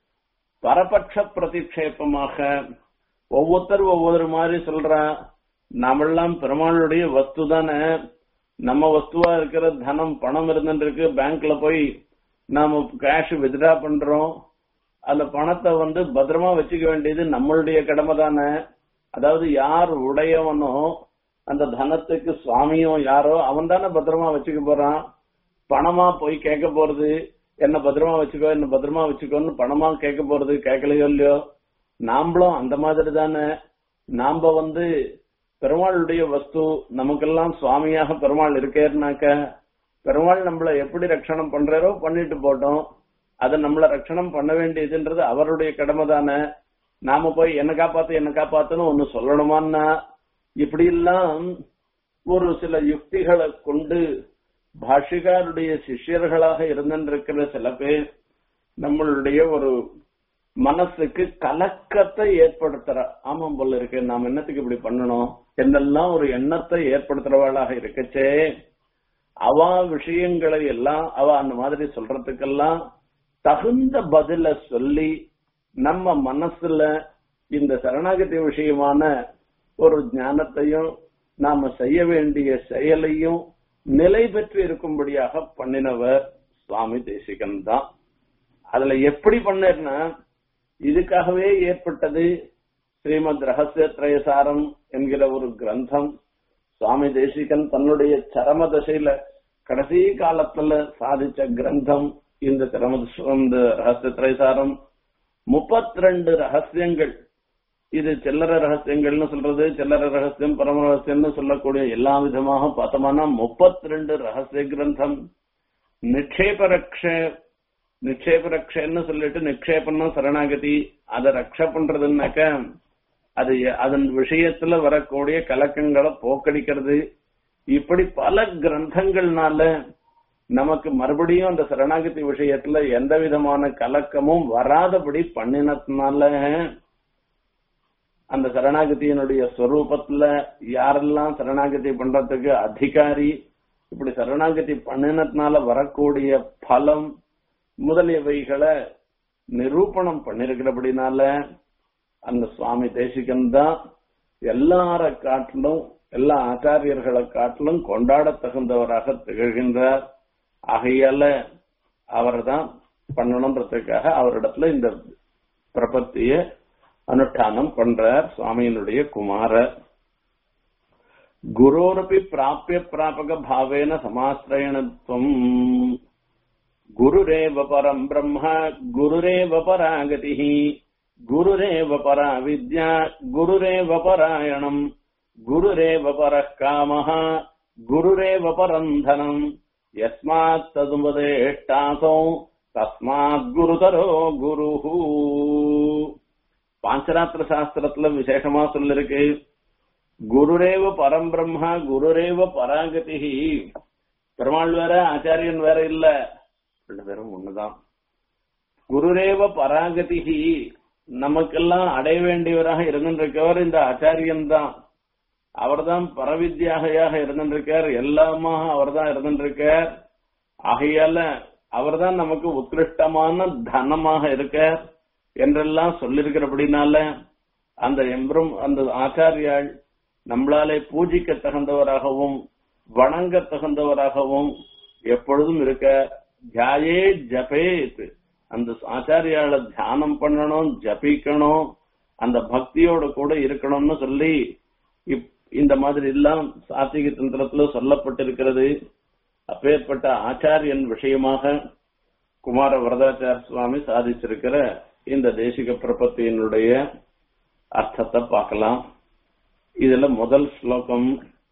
பரபட்ச பிரதிக்ஷேபமாக ஒவ்வொருத்தர் ஒவ்வொரு மாதிரி சொல்றா நாமெல்லாம் பெருமாளுடைய வஸ்து தானே நம்ம வஸ்துவா இருக்கிற தனம் பணம் இருந்துருக்கு பேங்க்ல போய் நாம கேஷ் வித்ரா பண்றோம் அந்த பணத்தை வந்து பத்திரமா வச்சுக்க வேண்டியது நம்மளுடைய கடமை தானே அதாவது யார் உடையவனோ அந்த தனத்துக்கு சுவாமியும் யாரோ அவன் தானே பத்திரமா வச்சுக்க போறான் பணமா போய் கேட்க போறது என்ன பத்திரமா வச்சுக்கோ என்ன பத்திரமா வச்சுக்கோன்னு பணமா கேட்க போறது கேட்கலையோ இல்லையோ நாமளும் அந்த மாதிரி தானே நாம வந்து பெருமாளுடைய வஸ்து நமக்கெல்லாம் சுவாமியாக பெருமாள் இருக்கேன்னாக்க பெருமாள் நம்மள எப்படி ரட்சணம் பண்றாரோ பண்ணிட்டு போட்டோம் அதை நம்மள ரட்சணம் பண்ண வேண்டியதுன்றது அவருடைய கடமை தானே நாம போய் என்ன காப்பாத்து என்ன காப்பாத்துன்னு ஒண்ணு சொல்லணுமான்னா இப்படி எல்லாம் ஒரு சில யுக்திகளை கொண்டு பாஷிகாருடைய சிஷ்யர்களாக இருந்திருக்கிற சில பேர் நம்மளுடைய ஒரு மனசுக்கு கலக்கத்தை ஏற்படுத்துற ஆமாம் போல இருக்கு நாம் என்னத்துக்கு இப்படி பண்ணணும் என்னெல்லாம் ஒரு எண்ணத்தை ஏற்படுத்துறவளாக இருக்கச்சே அவ விஷயங்களை எல்லாம் அவ அந்த மாதிரி சொல்றதுக்கெல்லாம் தகுந்த பதில சொல்லி நம்ம மனசுல இந்த சரணாகதி விஷயமான ஒரு ஞானத்தையும் நாம செய்ய வேண்டிய செயலையும் நிலை பெற்று இருக்கும்படியாக பண்ணினவர் சுவாமி தேசிகன் தான் அதுல எப்படி பண்ணேன்னா இதுக்காகவே ஏற்பட்டது ஸ்ரீமத் ரகசிய திரயசாரம் என்கிற ஒரு கிரந்தம் சுவாமி தேசிகன் தன்னுடைய சரம தசையில கடைசி காலத்துல சாதிச்ச கிரந்தம் இந்த சரம இந்த ரகசிய திரயசாரம் முப்பத்தி ரெண்டு ரகசியங்கள் இது சில்லற ரகசியங்கள்னு சொல்றது சில்லற ரகசியம் பரம ரகசியம்னு சொல்லக்கூடிய எல்லா விதமாக பார்த்தோம்னா முப்பத்தி ரெண்டு ரகசிய கிரந்தம் நிக்ஷேப ரக்ஷ நிக்ஷேப ரக்ஷன்னு சொல்லிட்டு நிக்ஷேபம்னா சரணாகதி அதை ரக்ஷ பண்றதுன்னாக்க அது அதன் விஷயத்துல வரக்கூடிய கலக்கங்களை போக்கடிக்கிறது இப்படி பல கிரந்தங்கள்னால நமக்கு மறுபடியும் அந்த சரணாகதி விஷயத்துல எந்த விதமான கலக்கமும் வராதபடி பண்ணினதுனால அந்த சரணாகதியினுடைய ஸ்வரூபத்துல யாரெல்லாம் சரணாகதி பண்றதுக்கு அதிகாரி இப்படி சரணாகதி பண்ணினதுனால வரக்கூடிய பலம் முதலியவைகளை நிரூபணம் பண்ணிருக்கிறபடினால அந்த சுவாமி தேசிகன் தான் எல்லார காட்டிலும் எல்லா ஆச்சாரியர்களை காட்டிலும் கொண்டாட தகுந்தவராக திகழ்கின்றார் ஆகையால அவர் தான் பண்ணணுன்றதுக்காக அவரிடத்துல இந்த பிரபத்திய அனுஷ்டானம் பண்றார் சுவாமியினுடைய குமாரர் குரோரப்பி பிராபிய பிராபக பாவேன சமாசிரயணத்துவம் குருரேவ பரம் பிரம்ம குருரேவ பராகதி குருரேவ பரா வித்யா குருரேவ பராயணம் குருரேவ பரः காமः குருரேவ பரந்தனம் யஸ்மாத் ததுபதேஷ்டாசோ தஸ்மாத் குருதரோ குருஹு பாஞ்சராத்திர சாஸ்திரத்துல விசேஷமா சொல்லிருக்கு குருரேவ பரம்பிரம்மா குருரேவ பராகதி பெருமாள் வேற ஆச்சாரியன் வேற இல்ல ரெண்டு பேரும் ஒண்ணுதான் குருரேவ பராகதிகி நமக்கெல்லாம் அடைய வேண்டியவராக இருந்திருக்கவர் இந்த ஆச்சாரியன் தான் அவர்தான் பரவித்யாகையாக இருந்திருக்கார் எல்லாமாக அவர்தான் இருந்திருக்கார் ஆகையால அவர்தான் நமக்கு உத்கிருஷ்டமான தனமாக இருக்கார் என்றெல்லாம் சொல்லிருக்கிறபடினால அந்த எம்பரும் அந்த ஆச்சாரியாள் நம்மளாலே பூஜிக்க தகுந்தவராகவும் வணங்க தகுந்தவராகவும் எப்பொழுதும் இருக்க தியாயே ஜபேத் அந்த ஆச்சாரியால தியானம் பண்ணணும் ஜபிக்கணும் அந்த பக்தியோட கூட இருக்கணும்னு சொல்லி இப்- இந்த மாதிரி எல்லாம் சாத்திக தந்திரத்துல சொல்லப்பட்டிருக்கிறது அப்பேற்பட்ட ஆச்சாரியன் விஷயமாக குமார வரதாச்சார சுவாமி சாதிச்சிருக்கிற இந்த தேசிக பிரபத்தியினுடைய அர்த்தத்தை பார்க்கலாம் இதுல முதல் ஸ்லோகம்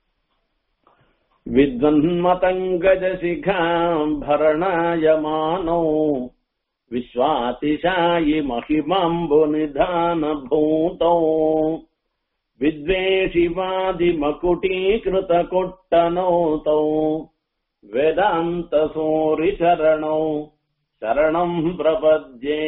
विद्वन्मतङ्गजशिखाम्भरणायमानौ विश्वातिशायि महिमाम्बुनिधानभूतौ विद्वेषिवादिमकुटीकृतकुट्टनौ तौ वेदान्तसूरिचरणौ शरणम् प्रपद्ये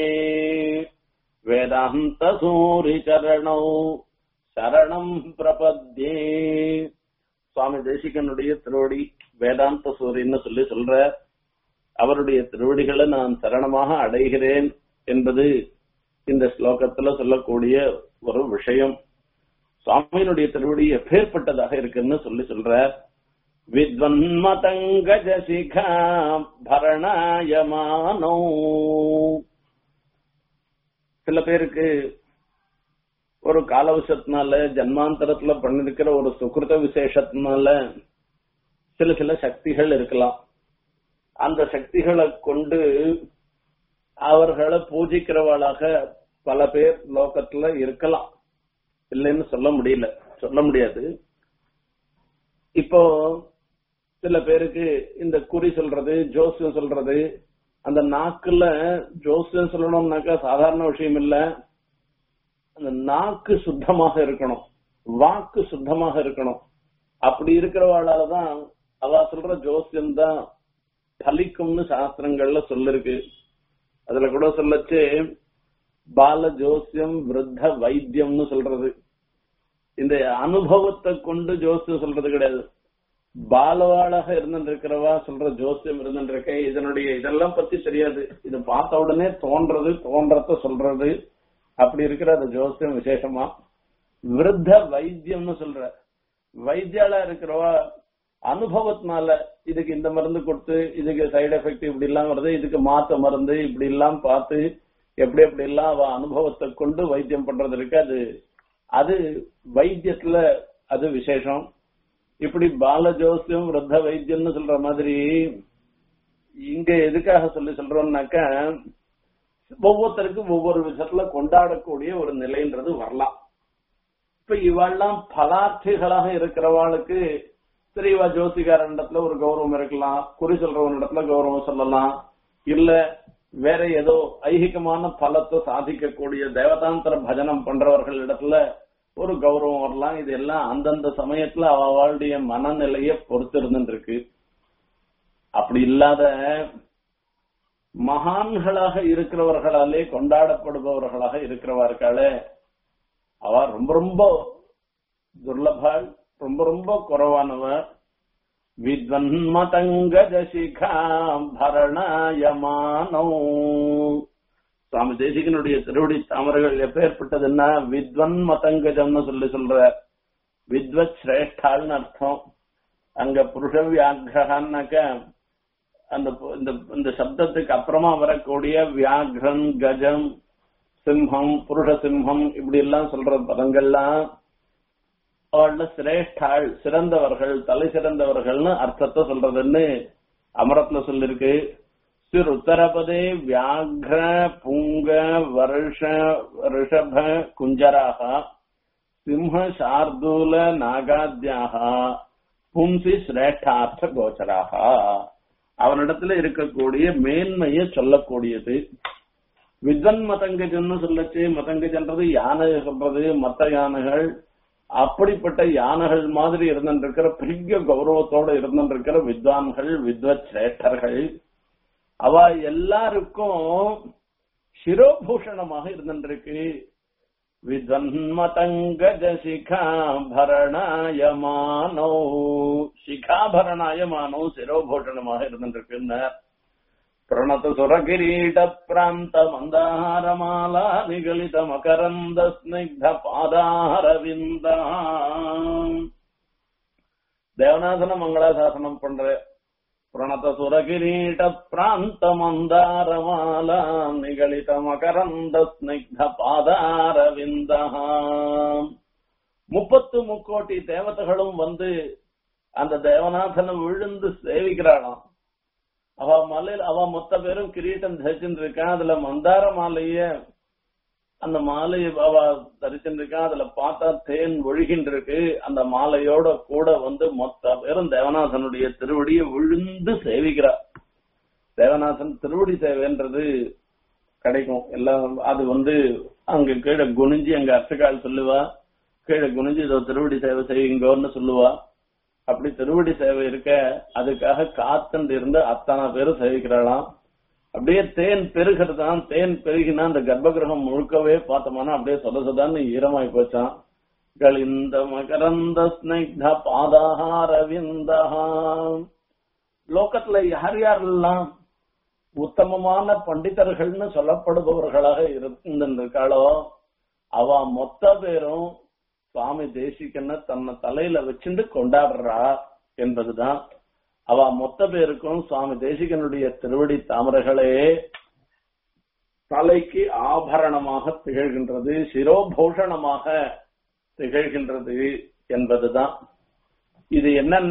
வேதாந்தசூரிச்சரணௌ சரணம் பிரபத்யே சுவாமி தேசிகனுடைய திருவடி வேதாந்த சூரியன்னு சொல்லி சொல்ற அவருடைய திருவடிகளை நான் சரணமாக அடைகிறேன் என்பது இந்த ஸ்லோகத்துல சொல்லக்கூடிய ஒரு விஷயம் சுவாமியினுடைய திருவடி எப்பேற்பட்டதாக இருக்குன்னு சொல்லி சொல்ற வித்வன்மதங்கஜ சிகா பரணாயமானோ சில பேருக்கு ஒரு காலவசத்தினால ஜன்மாந்தரத்துல பண்ணிருக்கிற ஒரு சுகிருத விசேஷத்தினால சில சில சக்திகள் இருக்கலாம் அந்த சக்திகளை கொண்டு அவர்களை பூஜிக்கிறவளாக பல பேர் லோகத்துல இருக்கலாம் இல்லைன்னு சொல்ல முடியல சொல்ல முடியாது இப்போ சில பேருக்கு இந்த குறி சொல்றது ஜோசியம் சொல்றது அந்த நாக்குல ஜோசியம் சொல்லணும்னாக்கா சாதாரண விஷயம் இல்ல அந்த நாக்கு சுத்தமாக இருக்கணும் வாக்கு சுத்தமாக இருக்கணும் அப்படி இருக்கிறவாளால தான் அவ சொல்ற ஜோசியம் தான் பலிக்கும்னு சாஸ்திரங்கள்ல சொல்லிருக்கு அதுல கூட சொல்லச்சு பால ஜோசியம் விருத்த வைத்தியம்னு சொல்றது இந்த அனுபவத்தை கொண்டு ஜோசியம் சொல்றது கிடையாது பாலவாளாக இருந்திருக்கிறவா சொல்ற ஜோசியம் இருந்திருக்க இதனுடைய இதெல்லாம் பத்தி தெரியாது இதை பார்த்த உடனே தோன்றது தோன்றத சொல்றது அப்படி இருக்கிற அந்த ஜோசியம் விசேஷமா விருத்த வைத்தியம்னு சொல்ற வைத்தியாலா இருக்கிறவா அனுபவத்தினால இதுக்கு இந்த மருந்து கொடுத்து இதுக்கு சைடு எஃபெக்ட் இப்படி எல்லாம் வருது இதுக்கு மாத்த மருந்து இப்படி எல்லாம் பார்த்து எப்படி எப்படி எல்லாம் அவ அனுபவத்தை கொண்டு வைத்தியம் பண்றது இருக்கு அது அது வைத்தியத்துல அது விசேஷம் இப்படி பால ஜோசியம் விருத்த வைத்தியம்னு சொல்ற மாதிரி இங்க எதுக்காக சொல்லி சொல்றோம்னாக்க ஒவ்வொருத்தருக்கும் ஒவ்வொரு விதத்துல கொண்டாடக்கூடிய ஒரு நிலைன்றது வரலாம் இப்ப இவெல்லாம் பலார்த்திகளாக இருக்கிறவாளுக்கு சரி இவ ஜோசிகாரனிடத்துல ஒரு கௌரவம் இருக்கலாம் குறி சொல்றவனிடத்துல கௌரவம் சொல்லலாம் இல்ல வேற ஏதோ ஐகிகமான பலத்தை சாதிக்கக்கூடிய தேவதாந்திர பஜனம் பண்றவர்கள் இடத்துல ஒரு கௌரவம் வரலாம் இது எல்லாம் அந்தந்த சமயத்துல அவளுடைய மனநிலைய பொறுத்து இருந்துருக்கு அப்படி இல்லாத மகான்களாக இருக்கிறவர்களாலே கொண்டாடப்படுபவர்களாக இருக்கிறவார்களே அவ ரொம்ப ரொம்ப துர்லபாள் ரொம்ப ரொம்ப குறைவானவர் வித்வன்மதங்கஜசிகா பரணாயமானோ சுவாமி தேசிகனுடைய திருவடி தாமரைகள் எப்பேற்பட்டதுன்னா வித்வன் மதங்கஜம்னு சொல்லி சொல்ற வித்வத் சிரேஷ்டாள்னு அர்த்தம் அங்க புருஷ வியாகிரகான்னாக்க அந்த இந்த இந்த சப்தத்துக்கு அப்புறமா வரக்கூடிய வியாக்ரன் கஜம் சிம்ஹம் புருஷ சிம்ஹம் இப்படி எல்லாம் சொல்ற பதங்கள்லாம் அவள்ல சிரேஷ்டாள் சிறந்தவர்கள் தலை சிறந்தவர்கள்னு அர்த்தத்தை சொல்றதுன்னு அமரத்துல சொல்லிருக்கு சிறு உத்தரபதே வியாக்ர புங்க வருஷ ரிஷப குஞ்சராக சிம்ஹ சார்தூல நாகாத்யாக பும்சி சிரேஷ்டார்த்த கோச்சராக அவனிடத்துல இருக்கக்கூடிய மேன்மையை சொல்லக்கூடியது வித்வன் மதங்கஜன்னு சொல்லச்சு மதங்கஜன்றது யானை சொல்றது மத்த யானைகள் அப்படிப்பட்ட யானைகள் மாதிரி இருந்திருக்கிற பெரிய கௌரவத்தோட இருந்திருக்கிற வித்வான்கள் வித்வத் சிரேஷ்டர்கள் அவ எல்லாருக்கும் சிரோபூஷணமாக இருந்திருக்கு வித்வன்மதங்கஜ சிகாபரணாயமானோ சிகாபரணாயமானோ சிரோபூஷணமாக இருந்திருக்குன்னார் பிரணத சுரகிரீட பிராந்த மந்தாரமாலா நிகழித மகரந்த ஸ்னிக்த பாதாரவிந்தா தேவநாதன மங்களாசாசனம் பண்ற பிரணத சுரகிரீட பிராந்த மந்தாரமாலா நிகழித மகரந்த ஸ்னிக்த பாதாரவிந்தா முப்பத்து முக்கோட்டி தேவதைகளும் வந்து அந்த தேவநாதனை விழுந்து சேவிக்கிறாளாம் அவ மலையில அவ மொத்த பேரும் கிரீட்டம் தரிச்சுட்டு இருக்கான் அதுல மந்தார மாலைய அந்த மாலையை அவ தரிச்சுட்டு இருக்கான் அதுல பார்த்தா தேன் ஒழுகின்ற இருக்கு அந்த மாலையோட கூட வந்து மொத்த பேரும் தேவநாதனுடைய திருவடியை விழுந்து சேவிக்கிறா தேவநாதன் திருவடி சேவைன்றது கிடைக்கும் எல்லாம் அது வந்து அங்க கீழே குனிஞ்சி அங்க அர்த்தக்கால் சொல்லுவா கீழே குனிஞ்சு இதோ திருவடி சேவை செய்யுங்கன்னு சொல்லுவா அப்படி திருவடி சேவை இருக்க அதுக்காக காத்துண்டு இருந்து அத்தனை பேரும் சேவிக்கிறாளாம் அப்படியே தேன் பெருகிறதான் தேன் பெருகினா அந்த கர்ப்பகிரகம் முழுக்கவே பார்த்தோம்னா அப்படியே சொத சொதான்னு ஈரமாய் போச்சான் கலிந்த மகரந்த ஸ்னிக்த பாதாரவிந்தா லோகத்துல யார் யாரெல்லாம் உத்தமமான பண்டிதர்கள்னு சொல்லப்படுபவர்களாக இருந்திருக்காளோ அவ மொத்த பேரும் சுவாமி தேசிகன்னு தன்னை தலையில வச்சுட்டு கொண்டாடுறா என்பதுதான் அவ மொத்த பேருக்கும் சுவாமி தேசிகனுடைய திருவடி தாமரைகளே தலைக்கு ஆபரணமாக திகழ்கின்றது சிரோபூஷணமாக திகழ்கின்றது என்பதுதான் இது என்னன்னா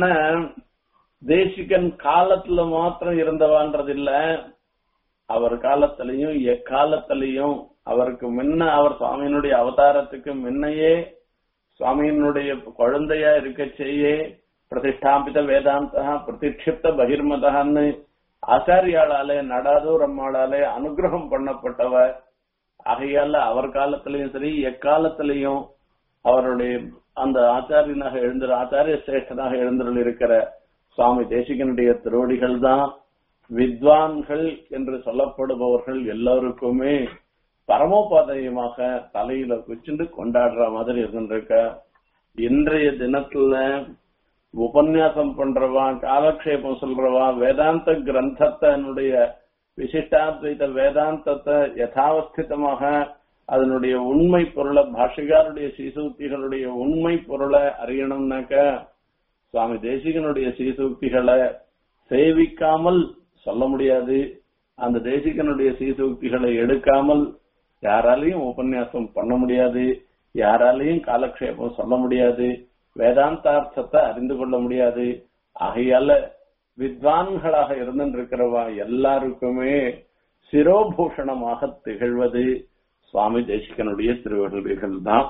தேசிகன் காலத்துல மாத்திரம் இருந்தவான்றது இல்ல அவர் காலத்திலையும் எக்காலத்திலையும் அவருக்கு முன்ன அவர் சுவாமியினுடைய அவதாரத்துக்கு முன்னையே சுவாமியினுடைய குழந்தையா இருக்க செய்ய பிரதிஷ்டாபித வேதாந்த பிரதிக்ஷிப்த பகிர்மதான்னு ஆச்சாரியாளாலே நடாதூர் அம்மாளாலே அனுகிரகம் பண்ணப்பட்டவ ஆகையால அவர் காலத்திலையும் சரி எக்காலத்திலையும் அவருடைய அந்த ஆச்சாரியனாக எழுந்த ஆச்சாரிய சிரேஷ்டனாக எழுந்தருள் இருக்கிற சுவாமி தேசிகனுடைய திருவடிகள் தான் வித்வான்கள் என்று சொல்லப்படுபவர்கள் எல்லாருக்குமே பரமோபாதயமாக தலையில குச்சிண்டு கொண்டாடுற மாதிரி இருந்திருக்க இன்றைய தினத்துல உபன்யாசம் பண்றவா காலக்ஷேபம் சொல்றவா வேதாந்த கிரந்தத்தினுடைய விசிஷ்டாத்வைத வேதாந்தத்தை யதாவஸ்திதமாக அதனுடைய உண்மை பொருளை பாஷிகாருடைய சீசூக்திகளுடைய உண்மை பொருளை அறியணும்னாக்க சுவாமி தேசிகனுடைய சீசூக்திகளை சேவிக்காமல் சொல்ல முடியாது அந்த தேசிகனுடைய சீசூக்திகளை எடுக்காமல் யாராலையும் உபன்யாசம் பண்ண முடியாது யாராலையும் காலக்ஷேபம் சொல்ல முடியாது வேதாந்தார்த்தத்தை அறிந்து கொள்ள முடியாது ஆகையால வித்வான்களாக இருந்திருக்கிறவா எல்லாருக்குமே சிரோபூஷணமாக திகழ்வது சுவாமி தேசிகனுடைய திருவள்ளுவர்கள் தான்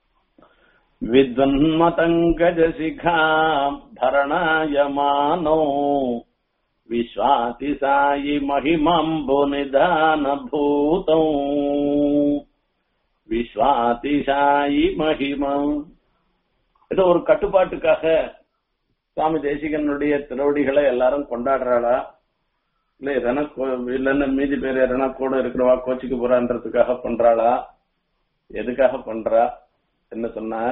வித்வன்மதங்கஜசிகா பரணாயமானோ விஸ்வாதிசாயி மகிமம்பு நிதான பூதம் விஸ்வாதிசாயி மகிமம் ஏதோ ஒரு கட்டுப்பாட்டுக்காக சுவாமி தேசிகனுடைய திருவடிகளை எல்லாரும் கொண்டாடுறாளா இல்ல எதனா இல்லைன்னு மீதி பேர் எதனா கூட இருக்கிறவா கோச்சிக்கு போறான்றதுக்காக பண்றாளா எதுக்காக பண்றா என்ன சொன்னா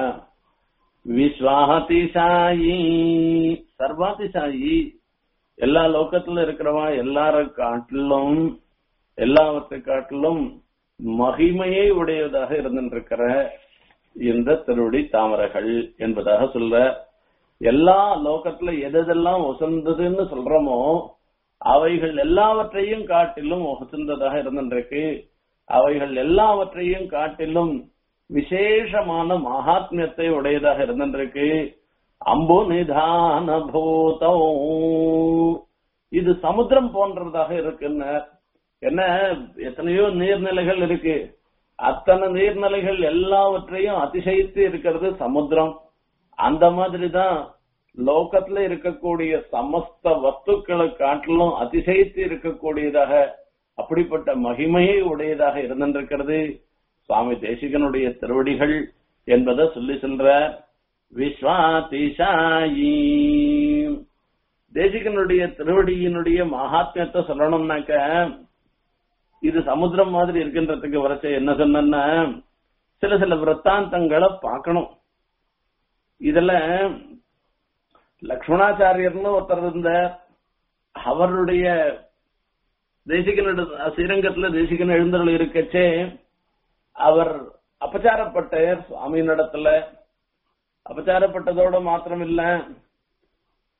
விஸ்வாதிசாயி சர்வாதிசாயி எல்லா லோக்கத்துல இருக்கிறவா எல்லார காட்டிலும் எல்லாவற்றை காட்டிலும் மகிமையை உடையதாக இருந்திருக்கிற இந்த திருவடி தாமரைகள் என்பதாக சொல்ற எல்லா லோகத்துல எதெல்லாம் உசந்ததுன்னு சொல்றோமோ அவைகள் எல்லாவற்றையும் காட்டிலும் உசந்ததாக இருந்திருக்கு அவைகள் எல்லாவற்றையும் காட்டிலும் விசேஷமான மகாத்மியத்தை உடையதாக இருந்திருக்கு அம்பு நிதான பூதம் இது சமுத்திரம் போன்றதாக இருக்குன்னு என்ன எத்தனையோ நீர்நிலைகள் இருக்கு அத்தனை நீர்நிலைகள் எல்லாவற்றையும் அதிசயித்து இருக்கிறது சமுத்திரம் அந்த மாதிரிதான் லோகத்துல இருக்கக்கூடிய சமஸ்த வஸ்துக்களை காட்டிலும் அதிசயித்து இருக்கக்கூடியதாக அப்படிப்பட்ட மகிமையை உடையதாக இருந்திருக்கிறது சுவாமி தேசிகனுடைய திருவடிகள் என்பதை சொல்லி சொல்ற விஸ்வாதிசாயி தேசிகனுடைய திருவடியினுடைய மகாத்மியத்தை சொல்லணும்னாக்க இது சமுத்திரம் மாதிரி இருக்கின்றதுக்கு வரைச்ச என்ன சொன்னா சில சில விற்த்தாந்தங்களை பார்க்கணும் இதுல லக்ஷ்மணாச்சாரியர்னு ஒருத்தர் இருந்த அவருடைய தேசிகனோட ஸ்ரீரங்கத்துல தேசிகன் எழுந்தருள் இருக்கச்சே அவர் அபச்சாரப்பட்டார் சுவாமியினிடத்துல அபச்சாரப்பட்டதோட மாத்திரம் இல்ல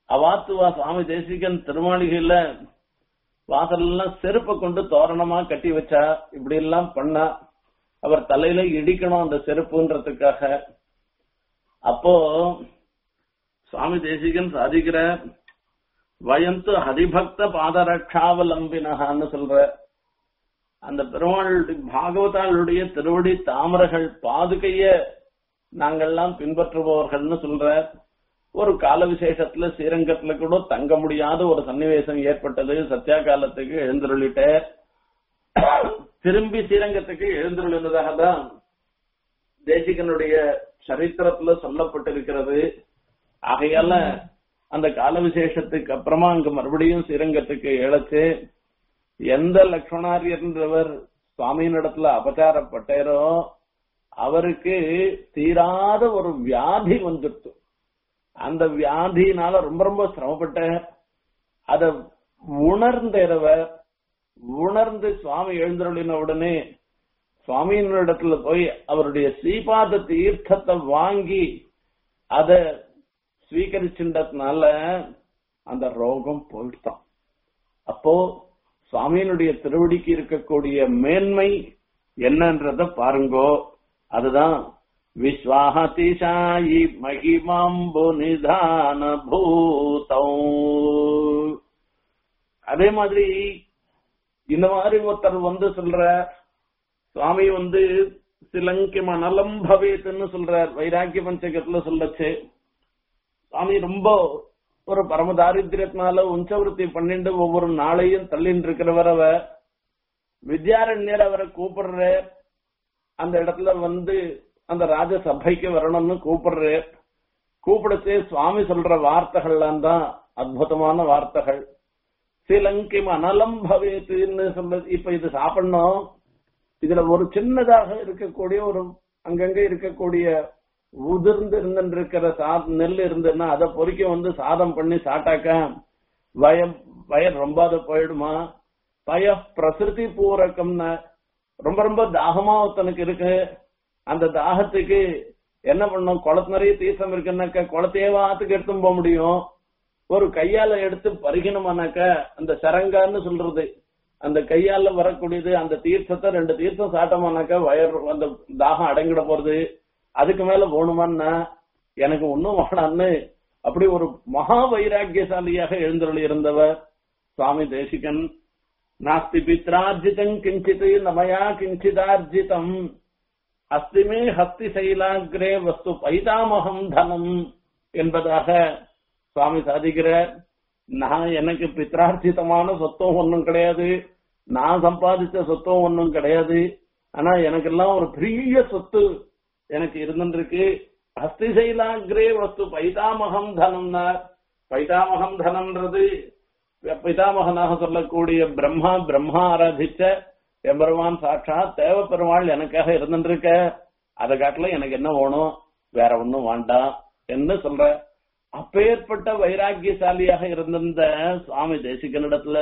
அவாத்துவா சுவாமி தேசிகன் திருமாளிகையில வாசல்லாம் செருப்பை கொண்டு தோரணமா கட்டி வச்சா இப்படி எல்லாம் பண்ணா அவர் தலையில இடிக்கணும் அந்த செருப்புன்றதுக்காக அப்போ சுவாமி தேசிகன் சாதிக்கிற வயந்து ஹரிபக்த பாதரட்சாவலம்பினகான்னு சொல்ற அந்த பெருமாளுடைய பாகவதாளுடைய திருவடி தாமரைகள் பாதுகைய நாங்கள்லாம் பின்பற்றுபவர்கள்னு சொல்ற ஒரு கால விசேஷத்துல ஸ்ரீரங்கத்துல கூட தங்க முடியாத ஒரு சன்னிவேசம் ஏற்பட்டது சத்யா காலத்துக்கு எழுந்தருளிட்ட திரும்பி ஸ்ரீரங்கத்துக்கு எழுந்தருளினதாக தான் தேசிகனுடைய சரித்திரத்துல சொல்லப்பட்டிருக்கிறது ஆகையால அந்த கால விசேஷத்துக்கு அப்புறமா அங்க மறுபடியும் ஸ்ரீரங்கத்துக்கு இழைச்சு எந்த லக்ஷ்மணாரியன்றவர் சுவாமியின் இடத்துல அபச்சாரப்பட்டாரோ அவருக்கு தீராத ஒரு வியாதி வந்துட்டு அந்த வியாதினால ரொம்ப ரொம்ப சிரமப்பட்ட அத உணர்ந்தவர் உணர்ந்து சுவாமி எழுந்தருளின உடனே சுவாமியின் இடத்துல போய் அவருடைய ஸ்ரீபாத தீர்த்தத்தை வாங்கி அத ஸ்வீகரிச்சுட்டதுனால அந்த ரோகம் போயிட்டான் அப்போ சுவாமியினுடைய திருவடிக்கு இருக்கக்கூடிய மேன்மை என்னன்றத பாருங்கோ அதுதான் விஸ்வாஹதிஷாயி மகிமாம்பு நிதான பூதம் அதே மாதிரி இந்த மாதிரி ஒருத்தர் வந்து சொல்ற சுவாமி வந்து சிலங்கி மணலம் பவேத்துன்னு சொல்றார் வைராக்கிய பஞ்சகத்துல சொல்லச்சு சுவாமி ரொம்ப ஒரு பரம தாரித்திரத்தினால உஞ்சவருத்தி பண்ணிட்டு ஒவ்வொரு நாளையும் தள்ளின்னு இருக்கிறவர் அவ வித்யாரண்யர் அவரை கூப்பிடுற அந்த இடத்துல வந்து அந்த ராஜ சபைக்கு வரணும்னு கூப்பிடுற கூப்பிடுச்சு சுவாமி சொல்ற வார்த்தைகள்லாம் தான் அற்புதமான வார்த்தைகள் சிலங்கி மணலம் பவேத்துன்னு சொல்றது இப்ப இது சாப்பிடணும் இதுல ஒரு சின்னதாக இருக்கக்கூடிய ஒரு அங்கங்க இருக்கக்கூடிய உதிர்ந்து இருந்துருக்கிற சா நெல் இருந்ததுன்னா அதை பொறிக்க வந்து சாதம் பண்ணி சாட்டாக்க வயம் வயல் ரொம்ப அது போயிடுமா பய பிரசிருதி பூரக்கம்னு ரொம்ப ரொம்ப தாகமா ஒருத்தனுக்கு இருக்கு அந்த தாகத்துக்கு என்ன பண்ணும் குளத்து நிறைய தீர்த்தம் இருக்குன்னாக்க குளத்தையே வாத்துக்கு எடுத்து போக முடியும் ஒரு கையால எடுத்து பருகினோம்னாக்க அந்த சரங்கான்னு சொல்றது அந்த கையால வரக்கூடியது அந்த தீர்த்தத்தை ரெண்டு தீர்த்தம் சாட்டோம்னாக்க வயர் அந்த தாகம் அடங்கிட போறது அதுக்கு மேல போகணுமான்னா எனக்கு ஒண்ணும் வேணான்னு அப்படி ஒரு மகா வைராக்கியசாலியாக எழுந்தருளி இருந்தவர் சுவாமி தேசிகன் நாஸ்தி பித்ரார்ஜிதம் கிஞ்சித் நமயா கிஞ்சிதார்ஜிதம் அஸ்திமே ஹஸ்தி சைலாகிரே வஸ்து பைதாமகம் தனம் என்பதாக சுவாமி சாதிக்கிறார் நான் எனக்கு பித்ரார்ஜிதமான சொத்தம் ஒன்றும் கிடையாது நான் சம்பாதிச்ச சொத்தம் ஒன்றும் கிடையாது ஆனா எனக்கெல்லாம் ஒரு பெரிய சொத்து எனக்கு இருந்துருக்கு ஹஸ்தி சைலாகிரே வஸ்து பைதாமகம் தனம்னா பைதாமகம் தனம்ன்றது பிதாமகனாக சொல்லக்கூடிய பிரம்மா பிரம்மா ஆராதிச்ச எம்பெருமான் சாட்சா தேவ பெருமாள் எனக்காக இருந்துருக்க அதை காட்டில எனக்கு என்ன வேணும் வேற ஒண்ணும் வேண்டாம் என்ன சொல்ற அப்பேற்பட்ட வைராக்கியசாலியாக இருந்திருந்த சுவாமி தேசிகனிடத்துல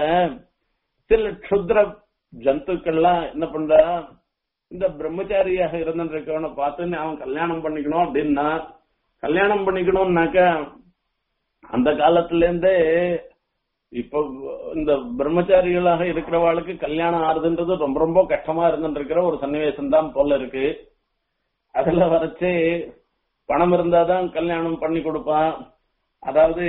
சில க்ஷுத்ர ஜந்துக்கள்லாம் என்ன பண்ற இந்த பிரம்மச்சாரியாக இருந்துருக்கவனை பார்த்து அவன் கல்யாணம் பண்ணிக்கணும் அப்படின்னா கல்யாணம் பண்ணிக்கணும்னாக்க அந்த காலத்துல இருந்தே இப்ப இந்த பிரம்மச்சாரிகளாக இருக்கிறவாளுக்கு கல்யாணம் ஆறுதுன்றது ரொம்ப ரொம்ப கஷ்டமா இருந்துட்டு இருக்கிற ஒரு சன்னிவேசம் தான் போல இருக்கு அதுல வரைச்சு பணம் இருந்தாதான் கல்யாணம் பண்ணி கொடுப்பான் அதாவது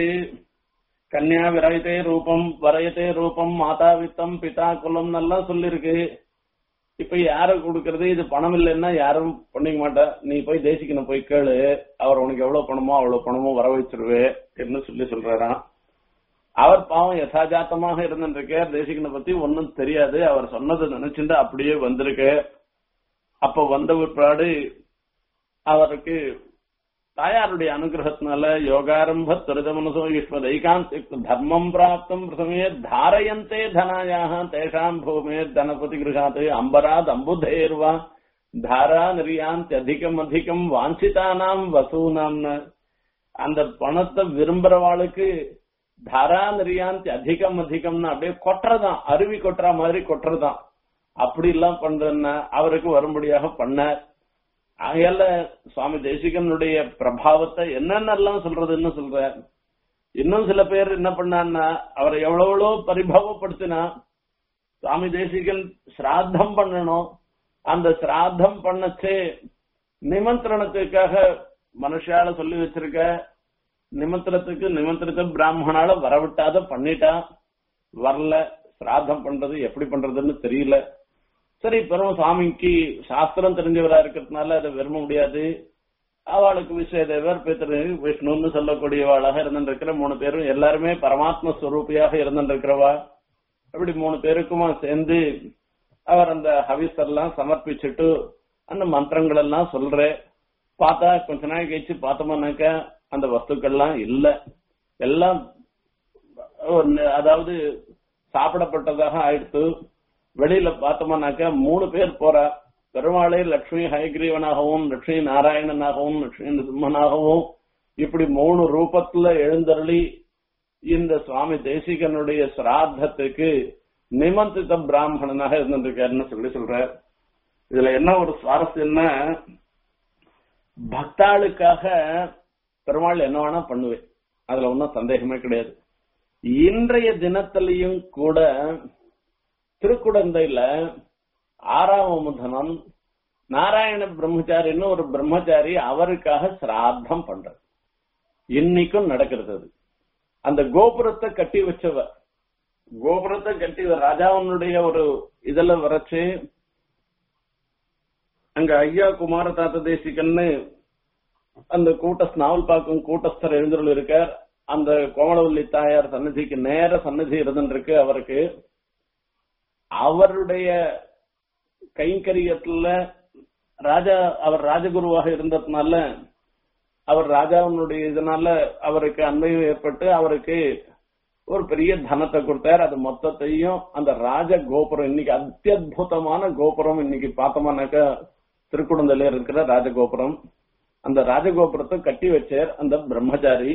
கன்யா விரயத்தே ரூபம் வரையத்தே ரூபம் மாதா வித்தம் பிதா குலம் எல்லாம் சொல்லிருக்கு இப்ப யார கொடுக்கறது இது பணம் இல்லைன்னா யாரும் பண்ணிக்க மாட்டா நீ போய் தேசிக்கணும் போய் கேளு அவர் உனக்கு எவ்வளவு பணமோ அவ்வளவு பணமோ வர வச்சிருவே என்று சொல்லி சொல்றாராம் அவர் பாவம் யதாஜாத்தமாக இருந்துருக்கார் தேசிகனை பத்தி ஒன்னும் தெரியாது அவர் சொன்னதை நினைச்சுட்டு அப்படியே வந்திருக்கு அப்ப வந்த பிற்பாடு அவருக்கு தாயாருடைய அனுகிரகத்தினால யோகாரம்ப துரித மனசோ யுஷ்ம தைகாந்த் தர்மம் பிராப்தம் பிரசமே தாரயந்தே தனாயாக தேஷாம் பூமே தனபதி கிரகாத் அம்பராத் அம்புதேர்வா தாரா நிரியாந்த் அதிகம் அதிகம் வாஞ்சிதானாம் வசூனாம்னு அந்த பணத்தை விரும்புறவாளுக்கு தாரா நிரியாந்த் அதிகம் அதிகம்னு அப்படியே கொட்டுறதான் அருவி கொட்டுற மாதிரி கொட்டுறதான் அப்படி எல்லாம் பண்றேன்னா அவருக்கு வரும்படியாக பண்ணார் ஆகையால சுவாமி தேசிகனுடைய பிரபாவத்தை என்னென்னலாம் சொல்றதுன்னு சொல்ற இன்னும் சில பேர் என்ன பண்ணான்னா அவரை எவ்வளவு பரிபவப்படுத்தினா சுவாமி தேசிகன் சிராத்தம் பண்ணணும் அந்த சிராத்தம் பண்ணச்சே நிமந்திரணத்துக்காக மனுஷால சொல்லி வச்சிருக்க நிமந்திரத்துக்கு நிமந்திரத்தை பிராமணால வரவிட்டாத பண்ணிட்டா வரல சிராத்தம் பண்றது எப்படி பண்றதுன்னு தெரியல சரி பெரும் சுவாமிக்கு சாஸ்திரம் தெரிஞ்சவரா இருக்கிறதுனால அதை விரும்ப முடியாது அவளுக்கு விஸ்வதேவர் பித்திரு விஷ்ணுன்னு சொல்லக்கூடியவாளாக இருந்திருக்கிற மூணு பேரும் எல்லாருமே பரமாத்ம ஸ்வரூபியாக இருந்திருக்கிறவா அப்படி மூணு பேருக்குமா சேர்ந்து அவர் அந்த ஹவிஸ் எல்லாம் சமர்ப்பிச்சுட்டு அந்த மந்திரங்கள் எல்லாம் சொல்ற பார்த்தா கொஞ்ச நாள் கழிச்சு பார்த்தோம்னாக்க அந்த வஸ்துக்கள்லாம் இல்ல எல்லாம் ஒரு- அதாவது சாப்பிடப்பட்டதாக ஆயிடுத்து வெளியில பார்த்தோம்னாக்க மூணு பேர் போறா பெருமாளை லட்சுமி ஹயக்ரீவனாகவும் லட்சுமி நாராயணனாகவும் லட்சுமி சிம்மனாகவும் இப்படி மூணு ரூபத்துல எழுந்தருளி இந்த சுவாமி தேசிகனுடைய சிராத்தத்துக்கு நிமந்தித பிராமணனாக இருந்திருக்காருன்னு சொல்லி சொல்றார் இதுல என்ன ஒரு சுவாரஸ்யம்னா பக்தாளுக்காக பெருமாள் என்ன வேணா பண்ணுவேன் அதுல ஒன்றும் சந்தேகமே கிடையாது இன்றைய தினத்திலையும் கூட திருக்குடந்தையில ஆறாம் அமுதனம் நாராயண பிரம்மச்சாரின்னு ஒரு பிரம்மச்சாரி அவருக்காக சிராத்தம் பண்றார் இன்னைக்கும் நடக்கிறது அது அந்த கோபுரத்தை கட்டி வச்சவ கோபுரத்தை கட்டி ராஜாவனுடைய ஒரு இதுல வரைச்சு அங்க ஐயா குமார தாத்த தேசிகன்னு அந்த கூட்ட நாவல் பார்க்கும் கூட்டஸ்தர் எழுந்தருள் இருக்கார் அந்த கோமலவல்லி தாயார் சன்னதிக்கு நேர சன்னதி இருந்துருக்கு அவருக்கு அவருடைய கைங்கரியத்துல ராஜா அவர் ராஜகுருவாக இருந்ததுனால அவர் ராஜாவினுடைய இதனால அவருக்கு அன்பையும் ஏற்பட்டு அவருக்கு ஒரு பெரிய தனத்தை கொடுத்தார் அது மொத்தத்தையும் அந்த ராஜ கோபுரம் இன்னைக்கு அத்தியுதமான கோபுரம் இன்னைக்கு பார்த்தோம்னாக்கா திருக்குடந்தையில இருக்கிற ராஜகோபுரம் அந்த ராஜகோபுரத்தை கட்டி வச்சார் அந்த பிரம்மச்சாரி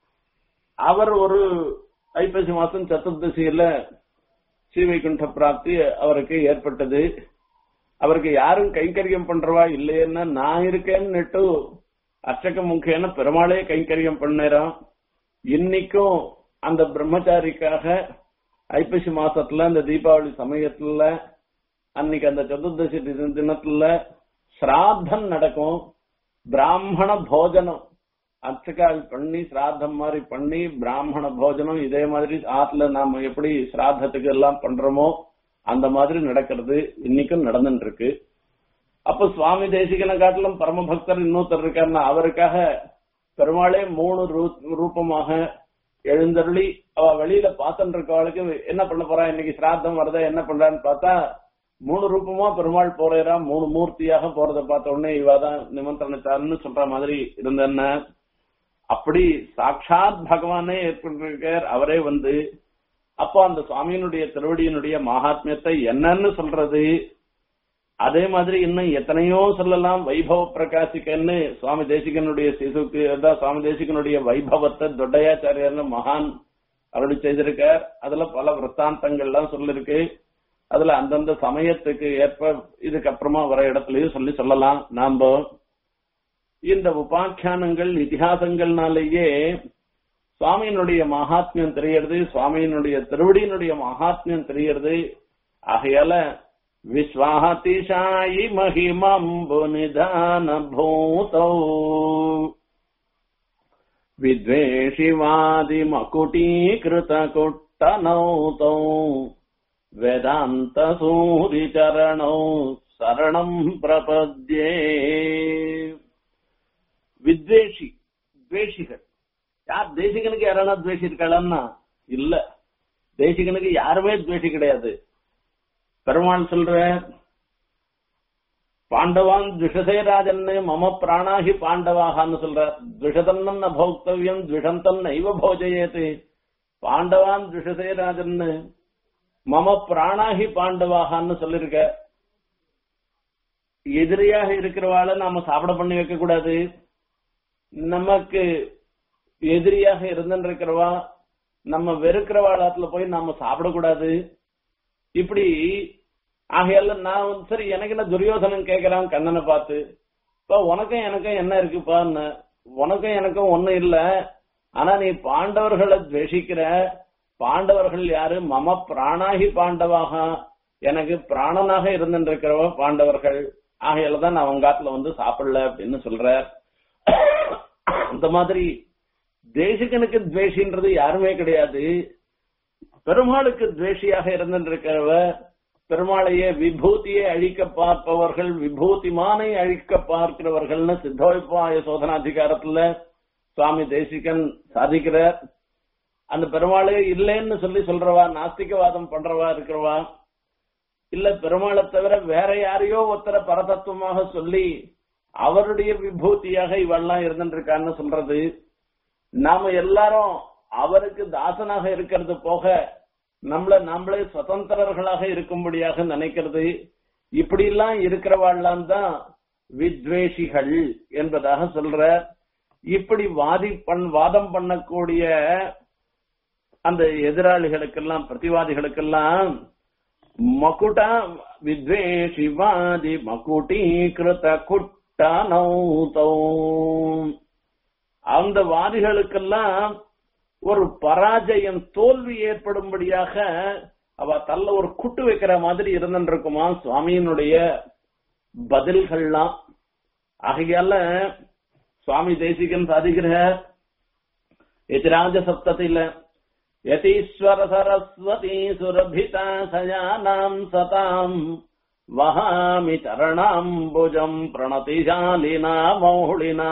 அவர் ஒரு ஐப்பசி மாசம் சதுர்தசியில ஸ்ரீவைகுண்ட பிராப்தி அவருக்கு ஏற்பட்டது அவருக்கு யாரும் கைங்கரியம் பண்றவா இல்லையன்னா நான் இருக்கேன்னுட்டு அர்ச்சக முக்கியன பெருமாளே கைங்கரியம் பண்ணேறான் இன்னைக்கும் அந்த பிரம்மச்சாரிக்காக ஐப்பசி மாசத்துல அந்த தீபாவளி சமயத்துல அன்னைக்கு அந்த சதுர்தசி தி- தினத்துல சிராத்தம் நடக்கும் பிராமண போஜனம் அர்ச்சகால் பண்ணி சிராத்தம் மாதிரி பண்ணி பிராமண போஜனம் இதே மாதிரி ஆத்துல நாம எப்படி சிராத்தத்துக்கு எல்லாம் பண்றோமோ அந்த மாதிரி நடக்கிறது இன்னைக்கும் நடந்துட்டு இருக்கு அப்ப சுவாமி தேசிகனை காட்டிலும் பரம பக்தர் இன்னொருத்தர் இருக்காருன்னா அவருக்காக பெருமாளே மூணு ரூ- ரூபமாக எழுந்தருளி அவ வெளியில பார்த்துட்டு இருக்கவளுக்கு என்ன பண்ண போறா இன்னைக்கு சிராத்தம் வருதா என்ன பண்றான்னு பார்த்தா மூணு ரூபமா பெருமாள் போறேரா மூணு மூர்த்தியாக போறத பார்த்த உடனே இவாதான் நிமந்திரணத்தார்னு சொல்ற மாதிரி இருந்தேன்னா அப்படி சாட்சாத் பகவானே ஏற்பட்டிருக்கார் அவரே வந்து அப்போ அந்த சுவாமியினுடைய திருவடியினுடைய மகாத்மியத்தை என்னன்னு சொல்றது அதே மாதிரி இன்னும் எத்தனையோ சொல்லலாம் வைபவ பிரகாசிக்கன்னு சுவாமி தேசிகனுடைய சிசுக்கு அதான் சுவாமி தேசிகனுடைய வைபவத்தை தொட்டையாச்சாரியர்னு மகான் அருளி செய்திருக்கார் அதுல பல விற்த்தாந்தங்கள்லாம் சொல்லிருக்கு அதுல அந்தந்த சமயத்துக்கு ஏற்ப இதுக்கப்புறமா வர இடத்துலயும் சொல்லி சொல்லலாம் நாம இந்த உபாக்கியானங்கள் இதிகாசங்கள்னாலேயே சுவாமியினுடைய மகாத்மியம் தெரியறது சுவாமியினுடைய திருவடியினுடைய மகாத்மியம் தெரியறது ஆகையால விஸ்வாதிஷாயி மகிமம்பு நிதான பூதௌ வித்வேஷிவாதி மகுட்டீகிருத குட்டனௌதௌ வேதாந்த சூரிச்சரணௌ சரணம் பிரபத்யே வித்வேஷி துவேஷிகள் யார் தேசிகனுக்கு யாரானா துவேஷி இருக்காளன்னா இல்ல தேசிகனுக்கு யாருமே துவேஷி கிடையாது பெருமாள் சொல்ற பாண்டவான் துஷதே ராஜன்னு மம பிராணாகி பாண்டவாகான்னு சொல்ற துஷதன்னன் போக்தவியம் துஷந்தன் நைவ போஜயேது பாண்டவான் துஷதே ராஜன்னு மம பிராணாகி பாண்டவாகான்னு சொல்லிருக்க எதிரியாக இருக்கிறவாள நாம சாப்பிட பண்ணி வைக்க கூடாது நமக்கு எதிரியாக இருந்திருக்கிறவா நம்ம வெறுக்கிறவாளத்துல போய் நாம சாப்பிடக்கூடாது இப்படி ஆகையால நான் வந்து சரி எனக்கு என்ன துரியோதனன் கேக்குறான் கண்ணனை பார்த்து இப்ப உனக்கும் எனக்கும் என்ன இருக்குப்பான்னு உனக்கும் எனக்கும் ஒண்ணும் இல்ல ஆனா நீ பாண்டவர்களை துவேஷிக்கிற பாண்டவர்கள் யாரு மம பிராணாகி பாண்டவாக எனக்கு பிராணனாக இருந்திருக்கிறவ பாண்டவர்கள் ஆகையால தான் நான் அவங்காத்துல வந்து சாப்பிடல அப்படின்னு சொல்ற அந்த மாதிரி தேசிகனுக்கு துவேஷின்றது யாருமே கிடையாது பெருமாளுக்கு துவேஷியாக இருந்திருக்கிறவ பெருமாளையே விபூதியை அழிக்க பார்ப்பவர்கள் விபூதிமானை அழிக்க பார்க்கிறவர்கள்னு சித்தோய்பாய சோதனாதிகாரத்துல சுவாமி தேசிகன் சாதிக்கிறார் அந்த பெருமாளே இல்லைன்னு சொல்லி சொல்றவா நாஸ்திகவாதம் பண்றவா இருக்கிறவா இல்ல பெருமாளை தவிர வேற யாரையோ ஒருத்தர பரதத்துவமாக சொல்லி அவருடைய விபூதியாக இவெல்லாம் இருந்துருக்கான்னு சொல்றது நாம எல்லாரும் அவருக்கு தாசனாக இருக்கிறது போக நம்மள நாமளே சுதந்திரர்களாக இருக்கும்படியாக நினைக்கிறது இப்படி எல்லாம் இருக்கிறவாள்லாம் தான் வித்வேஷிகள் என்பதாக சொல்ற இப்படி வாதி பண் வாதம் பண்ணக்கூடிய அந்த எதிராளிகளுக்கெல்லாம் பிரதிவாதிகளுக்கெல்லாம் மகுடா வித்வேஷிவாதி மகுட்டீகிருத குட்டானௌதௌ அந்த வாதிகளுக்கெல்லாம் ஒரு பராஜயம் தோல்வி ஏற்படும்படியாக அவ தள்ள ஒரு குட்டு வைக்கிற மாதிரி இருந்துருக்குமா சுவாமியினுடைய பதில்கள்லாம் ஆகையால சுவாமி தேசிகன் சாதிக்கிற எதிராஜ சப்தத்தில யதீஸ்வர சரஸ்வதி சுரபிதா சயானாம் சதாம் வஹாமி சரணாம்புஜம் பிரணதிசாலினா மௌளினா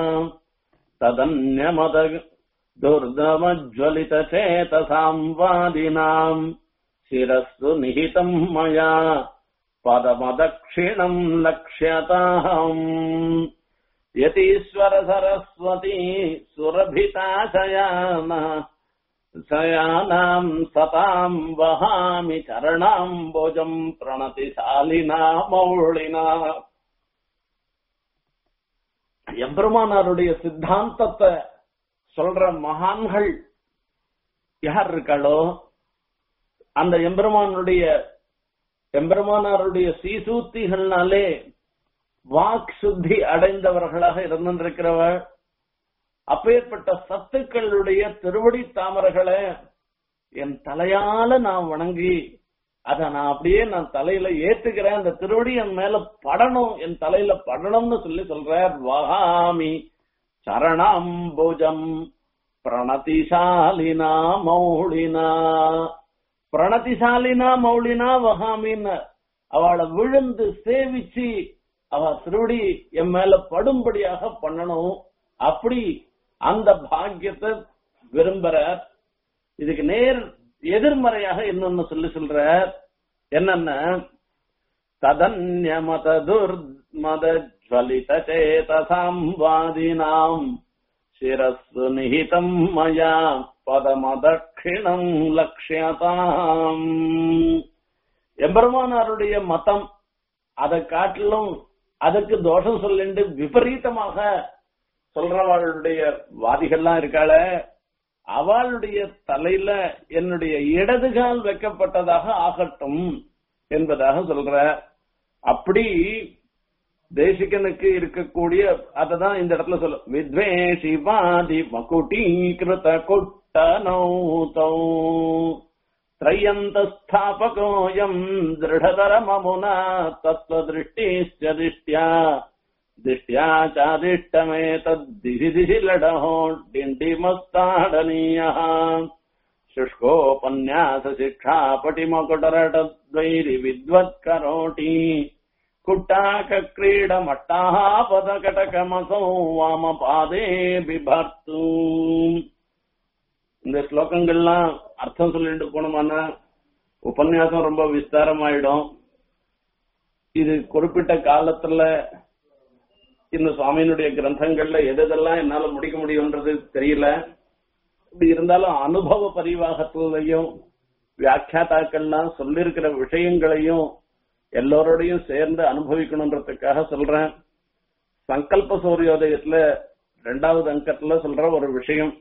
ததன்யமத दुर्दमज्ज्वलितचेतसाम् वादिनाम् शिरस्सु निहितम् मया पदमदक्षिणम् लक्ष्यताम् यतीश्वर सरस्वती सुरभिता शयान शयानाम् सताम् वहामि चरणाम्बुजम् प्रणतिशालिना मौलिना எம்பெருமானாருடைய சித்தாந்தத்தை சொல்ற மகான்கள் யார் இருக்காளோ அந்த எம்பெருமானுடைய எம்பெருமானாருடைய சீசூத்திகள்னாலே வாக் சுத்தி அடைந்தவர்களாக இருந்திருக்கிறவர் அப்பேற்பட்ட சத்துக்களுடைய திருவடி தாமரைகளை என் தலையால நான் வணங்கி அத நான் அப்படியே நான் தலையில ஏத்துக்கிறேன் அந்த திருவடி என் மேல படணும் என் தலையில படணும்னு சொல்லி சொல்றார் வகாமி சரணாம்புஜம் பிரணதிசாலினா மௌளினா பிரணதிசாலினா மௌளினா வகாமின்னு அவளை விழுந்து சேவிச்சு அவ திருவடி என் மேல படும்படியாக பண்ணணும் அப்படி அந்த பாக்கியத்தை விரும்புற இதுக்கு நேர் எதிர்மறையாக இன்னொன்னு சொல்லி சொல்ற என்னன்னா ததன்யமத துர்மத ஜ்வலித சேதசாம் வாதினாம் சிரஸ்ஸு நிஹிதம் மயா பதமதக்ஷிணம் லக்ஷ்யதாம் எம்பெருமானாருடைய மதம் அதை காட்டிலும் அதுக்கு தோஷம் சொல்லிட்டு விபரீதமாக சொல்றவளுடைய வாதிகள்லாம் இருக்காள அவளுடைய தலையில என்னுடைய இடதுகால் வைக்கப்பட்டதாக ஆகட்டும் என்பதாக சொல்ற அப்படி தேசிகனுக்கு இருக்கக்கூடிய அததான் இந்த இடத்துல சொல்ல வித்வேஷிவாதி மகுட்டீகிருத குட்டனௌதௌ त्रयन्तस्थापकोऽयम् दृढतरममुना तत्त्वदृष्टिश्च दिष्ट्या दिष्ट्या चादिष्टमेतद्दिशि दिशि लडहो डिण्डिमस्ताडनीयः शुष्कोपन्यासशिक्षापटिमकुटरटद्वैरिविद्वत्करोटी कुट्टाकक्रीडमट्टाः पदकटकमसौ वामपादे बिभर्तु இந்த ஸ்லோகங்கள்லாம் அர்த்தம் சொல்லிட்டு போனோம்னா உபன்யாசம் ரொம்ப விஸ்தாரமாயிடும் இது குறிப்பிட்ட காலத்துல இந்த சுவாமியினுடைய கிரந்தங்கள்ல எதெல்லாம் என்னால முடிக்க முடியும்ன்றது தெரியல இப்படி இருந்தாலும் அனுபவ பரிவாகத்திலையும் வியாக்கியாத்தாக்கள்லாம் சொல்லிருக்கிற விஷயங்களையும் எல்லோரோடையும் சேர்ந்து அனுபவிக்கணுன்றதுக்காக சொல்றேன் சங்கல்ப சூரியோதயத்துல ரெண்டாவது அங்கத்துல சொல்ற ஒரு விஷயம்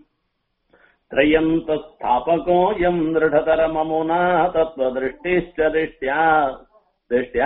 त्रयन्तस्थापकोऽयम् दृढतरममुना तत्त्वदृष्टिश्च दिष्ट्या दिष्ट्या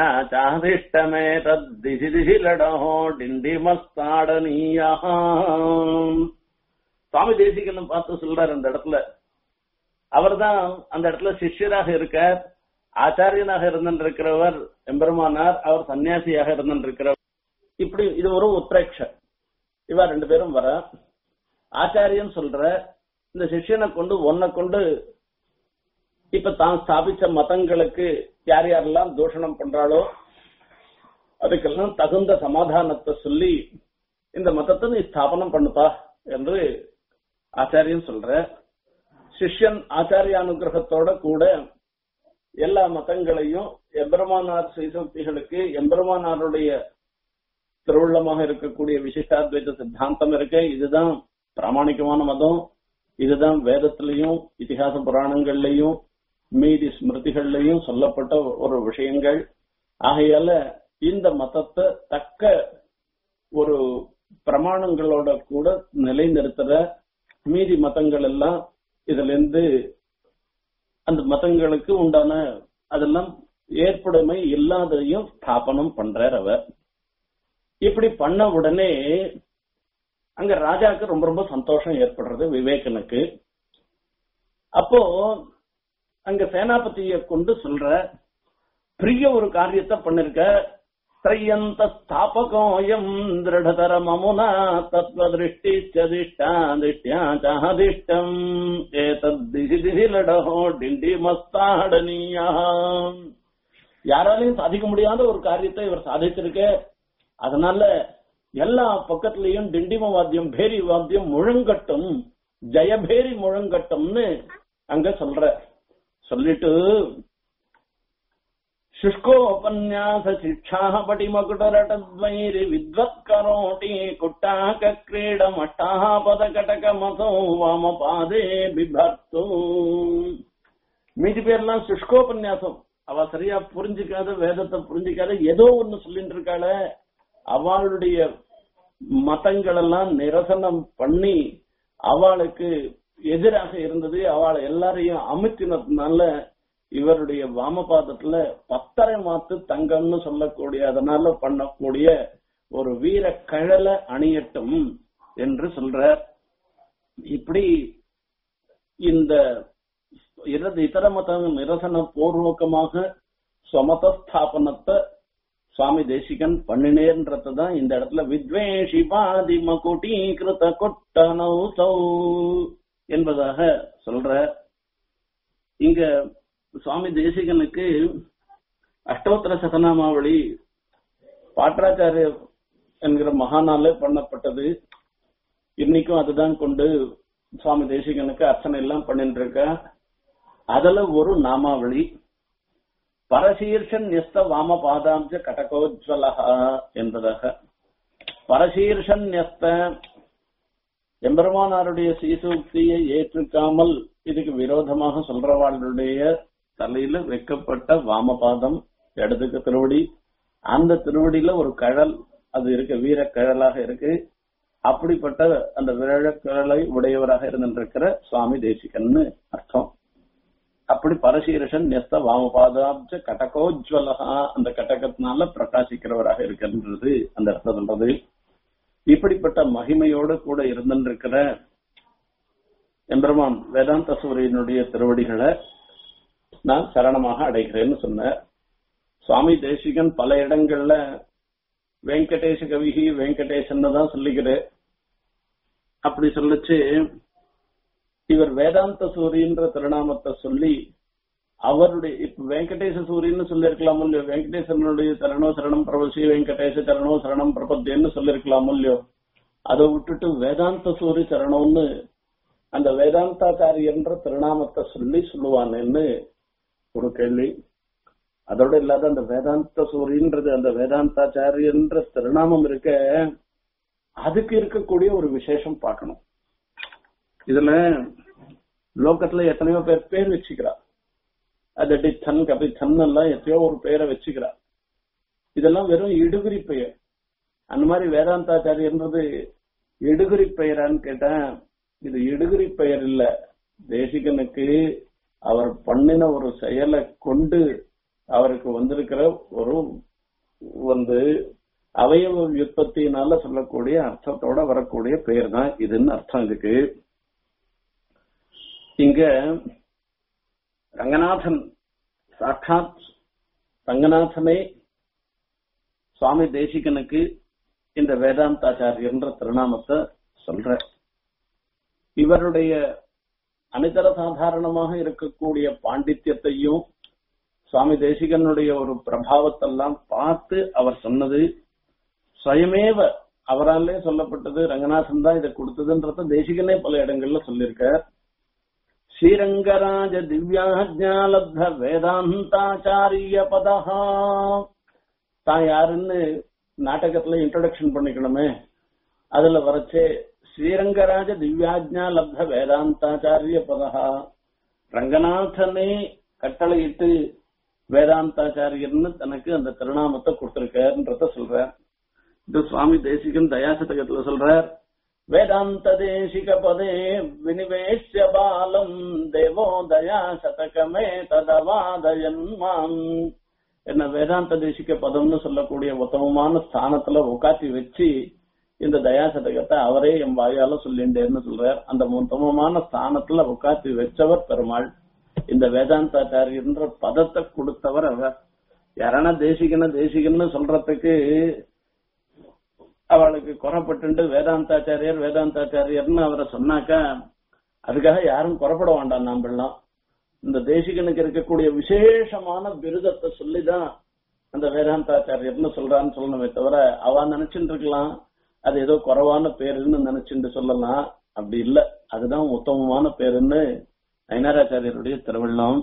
चादिष्टमेतद्दिशि दिशि लडहो डिण्डिमस्ताडनीयः சுவாமி தேசிகன் பார்த்து சொல்றாரு அந்த இடத்துல அவர்தான் அந்த இடத்துல சிஷ்யராக இருக்கார் ஆச்சாரியனாக இருந்திருக்கிறவர் எம்பெருமானார் அவர் சன்னியாசியாக இருந்திருக்கிறவர் இப்படி இது ஒரு உத்ரேட்ச இவா ரெண்டு பேரும் வர ஆச்சாரியன் சொல்ற இந்த சிஷ்யனை கொண்டு ஒன்னை கொண்டு இப்ப தான் ஸ்தாபிச்ச மதங்களுக்கு யார் யாரெல்லாம் தூஷணம் பண்றாளோ அதுக்கெல்லாம் தகுந்த சமாதானத்தை சொல்லி இந்த மதத்தை நீ ஸ்தாபனம் பண்ணுப்பா என்று ஆச்சாரியன் சொல்ற சிஷ்யன் ஆச்சாரிய அனுகிரகத்தோட கூட எல்லா மதங்களையும் எம்பெருமானார் ஸ்ரீசக்திகளுக்கு எம்பெருமானாருடைய திருவுள்ளமாக இருக்கக்கூடிய விசிஷ்டாத்வைத சித்தாந்தம் இருக்கு இதுதான் பிராமணிகமான மதம் இதுதான் வேதத்திலையும் இதிகாச புராணங்கள்லயும் மீதி ஸ்மிருதிகள்லயும் சொல்லப்பட்ட ஒரு விஷயங்கள் ஆகையால இந்த மதத்தை தக்க ஒரு பிரமாணங்களோட கூட நிலைநிறுத்துற மீதி மதங்கள் எல்லாம் இதுல இருந்து அந்த மதங்களுக்கு உண்டான அதெல்லாம் ஏற்புடைமை இல்லாததையும் ஸ்தாபனம் பண்றார் அவர் இப்படி பண்ண உடனே அங்க ராஜாக்கு ரொம்ப ரொம்ப சந்தோஷம் ஏற்படுறது விவேகனுக்கு அப்போ அங்க சேனாபதிய கொண்டு சொல்ற பெரிய ஒரு காரியத்தை பண்ணிருக்க திரையந்த ஸ்தாபகோயம் திருடதர மமுனா தத்வ திருஷ்டி திஷ்டா திருஷ்டியா சாதிஷ்டம் ஏதத் திசி திசி லடஹோ டிண்டி மஸ்தாடனியா யாராலையும் சாதிக்க முடியாத ஒரு காரியத்தை இவர் சாதிச்சிருக்க அதனால எல்லா பக்கத்துலயும் டிண்டிம வாத்தியம் பேரி வாத்தியம் முழங்கட்டும் ஜெயபேரி முழங்கட்டும்னு அங்க சொல்ற சொல்லிட்டு शुष्कोपन्यास शिक्षाः पटिमकुटरटद्वैरि विद्वत् करोति कुट्टाक क्रीडमट्टाः पदकटकमसौ वामपादे बिभर्तु மீதி பேர்லாம் சுஷ்கோபன்யாசம் அவ சரியா புரிஞ்சுக்காத வேதத்தை புரிஞ்சுக்காத ஏதோ ஒண்ணு சொல்லிட்டு இருக்காள அவளுடைய மதங்கள் எல்லாம் நிரசனம் பண்ணி அவளுக்கு எதிராக இருந்தது அவளை எல்லாரையும் அமுத்தினதுனால இவருடைய வாமபாதத்துல பத்தரை மாத்து தங்கம்னு சொல்லக்கூடிய அதனால பண்ணக்கூடிய ஒரு வீர கழல அணியட்டும் என்று சொல்ற இப்படி இந்த இதர மத நிரசன பூர்வகமாக ஸ்வமத ஸ்தாபனத்தை சுவாமி தேசிகன் பண்ணினேன்றதான் இந்த இடத்துல வித்வேஷி பாதி மகுட்டி கிருத கொட்டனௌ என்பதாக சொல்ற இங்க சுவாமி தேசிகனுக்கு அஷ்டோத்தர சதநாமாவளி பாட்டாச்சாரியர் என்கிற மகானால பண்ணப்பட்டது இன்னைக்கும் அதுதான் கொண்டு சுவாமி தேசிகனுக்கு அர்ச்சனை எல்லாம் பண்ணிட்டு இருக்க அதுல ஒரு நாமாவளி பரசீர்ஷன் நிஸ்த வாம பாதாம்ச கடகோஜ்வலகா என்பதாக பரசீர்ஷன் நிஸ்த எம்பெருமானாருடைய சீசூக்தியை ஏற்றுக்காமல் இதுக்கு விரோதமாக சொல்றவாளுடைய தலையில வைக்கப்பட்ட வாமபாதம் இடதுக்கு திருவடி அந்த திருவடியில ஒரு கழல் அது இருக்கு வீர கழலாக இருக்கு அப்படிப்பட்ட அந்த வீர கழலை உடையவராக இருந்திருக்கிற சுவாமி தேசிகன்னு அர்த்தம் அப்படி பரசீரஷன் நெஸ்த வாமபாதாப்ஜ கடகோஜ்வலகா அந்த கடகத்தினால பிரகாசிக்கிறவராக இருக்கின்றது அந்த அர்த்தம் சொல்றது இப்படிப்பட்ட மகிமையோடு கூட இருந்திருக்கிற எம்பெருமான் வேதாந்த சூரியனுடைய திருவடிகளை நான் சரணமாக அடைகிறேன்னு சொன்னேன் சுவாமி தேசிகன் பல இடங்கள்ல வெங்கடேஷ கவிகி வெங்கடேசன் தான் சொல்லிக்கிறேன் அப்படி சொல்லிச்சு இவர் வேதாந்த சூரியன்ற திருநாமத்தை சொல்லி அவருடைய இப்ப வெங்கடேச சூரியன்னு சொல்லிருக்கலாம் இல்லையோ வெங்கடேசனுடைய சரணோ சரணம் பிரபசி வெங்கடேச சரணோ சரணம் பிரபத்தின்னு சொல்லிருக்கலாம் இல்லையோ அதை விட்டுட்டு வேதாந்த சூரி சரணம்னு அந்த வேதாந்தாச்சாரியன்ற திருநாமத்தை சொல்லி சொல்லுவானேன்னு ஒரு கேள்வி அதோட இல்லாத அந்த வேதாந்த சூரியன்றது அந்த வேதாந்தாச்சாரியன்ற திருநாமம் இருக்க அதுக்கு இருக்கக்கூடிய ஒரு விசேஷம் பார்க்கணும் இதுல லோகத்துல எத்தனையோ பேர் பேர் வச்சுக்கிறா அது டித்தன் கபித்தன் எல்லாம் எத்தையோ ஒரு பெயரை வச்சுக்கிறா இதெல்லாம் வெறும் இடுகுறி பெயர் அந்த மாதிரி வேதாந்தாச்சாரியன்றது இடுகுறி பெயரான்னு கேட்டேன் இது இடுகுறி பெயர் இல்ல தேசிகனுக்கு அவர் பண்ணின ஒரு செயலை கொண்டு அவருக்கு வந்திருக்கிற ஒரு வந்து அவயவ உற்பத்தியினால சொல்லக்கூடிய அர்த்தத்தோட வரக்கூடிய பெயர் தான் இதுன்னு அர்த்தம் இதுக்கு இங்க ரங்கநாதன் சாட்சாத் ரங்கநாதனே சுவாமி தேசிகனுக்கு இந்த வேதாந்தாச்சாரியன்ற திருநாமத்தை சொல்ற இவருடைய அனிதர சாதாரணமாக இருக்கக்கூடிய பாண்டித்யத்தையும் சுவாமி தேசிகனுடைய ஒரு பிரபாவத்தெல்லாம் பார்த்து அவர் சொன்னது சுயமேவ அவராலே சொல்லப்பட்டது ரங்கநாதன் தான் இதை கொடுத்ததுன்றத தேசிகனே பல இடங்கள்ல சொல்லியிருக்கார் ஸ்ரீரங்கராஜ திவ்யாஜாலப்த வேதாந்தாச்சாரிய பதஹா தான் யாருன்னு நாடகத்துல இன்ட்ரோடக்ஷன் பண்ணிக்கணுமே அதுல வரச்சே ஸ்ரீரங்கராஜ திவ்யாஜ்ஞா லப்த வேதாந்தாச்சாரிய பதஹா ரங்கநாதனே கட்டளையிட்டு வேதாந்தாச்சாரியர்னு தனக்கு அந்த திருநாமத்தை கொடுத்திருக்காருன்றத சொல்றார் இது சுவாமி தேசிகன் தயாசதகத்துல சொல்றார் வேதாந்த தேசிக பதே வினிவேஷ்ய பாலம் தேவோ தயா சதகமே ததவாதயன்மாம் என்ன வேதாந்த தேசிக பதம்னு சொல்லக்கூடிய உத்தமமான ஸ்தானத்துல உட்காத்தி வச்சு இந்த தயாசதகத்தை அவரே என் வாயால சொல்லிண்டேன்னு சொல்றார் அந்த உத்தமமான ஸ்தானத்துல உட்காத்தி வச்சவர் பெருமாள் இந்த வேதாந்தாச்சாரியன்ற பதத்தை கொடுத்தவர் அவர் யாரான தேசிகன தேசிகன்னு சொல்றதுக்கு அவளுக்கு குறப்பட்டு வேதாந்தாச்சாரியர் வேதாந்தாச்சாரியர்னு அவரை சொன்னாக்கா அதுக்காக யாரும் குறப்பட வேண்டாம் நாம்பெல்லாம் இந்த தேசிகனுக்கு இருக்கக்கூடிய விசேஷமான விருதத்தை சொல்லிதான் அந்த வேதாந்தாச்சாரியர்னு சொல்றான்னு சொல்லணுமே தவிர அவ நினைச்சுட்டு இருக்கலாம் அது ஏதோ குறைவான பேருன்னு நினைச்சுட்டு சொல்லலாம் அப்படி இல்ல அதுதான் உத்தமமான பேருன்னு நயனாராச்சாரியருடைய திருவள்ளம்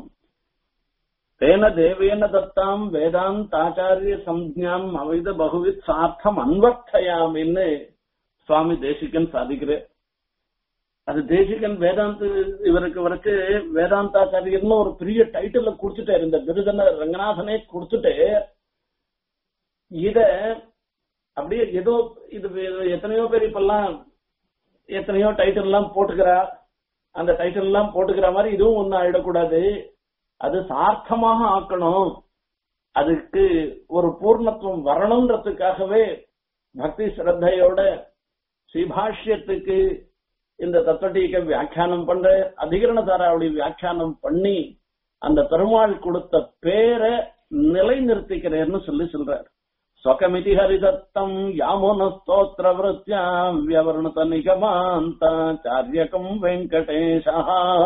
தேன தேவேன தத்தாம் வேதாந்தாச்சாரிய சம்ஜாம் அவைத பகுவித் சார்த்தம் அன்வர்த்தயாமின்னு சுவாமி தேசிகன் சாதிக்கிறேன் அது தேசிகன் வேதாந்த இவருக்கு வரைச்சு வேதாந்தாச்சாரியர்னு ஒரு பெரிய டைட்டில் குடுத்துட்டாரு இந்த விருதன ரங்கநாதனே கொடுத்துட்டு இத அப்படியே ஏதோ இது எத்தனையோ பேர் இப்பெல்லாம் எத்தனையோ டைட்டில் எல்லாம் போட்டுக்கிறா அந்த டைட்டில் எல்லாம் போட்டுக்கிற மாதிரி இதுவும் ஒன்னும் ஆயிடக்கூடாது அது சார்த்தமாக ஆக்கணும் அதுக்கு ஒரு பூர்ணத்துவம் வரணுன்றதுக்காகவே பக்தி ஸ்ரத்தையோட ஸ்ரீபாஷ்யத்துக்கு இந்த தத்துவட்டீக வியாக்கியானம் பண்ற அதிகரணதாராவுடைய வியாக்கியானம் பண்ணி அந்த பெருமாள் கொடுத்த பேரை நிலை நிறுத்திக்கிறேன்னு சொல்லி சொல்றார் ஸ்வகமிதி ஹரிதத்தம் யாமுன ஸ்தோத்திர விருத்தியாம் வியவர்ணத நிகமாந்தாச்சாரியகம் வெங்கடேஷா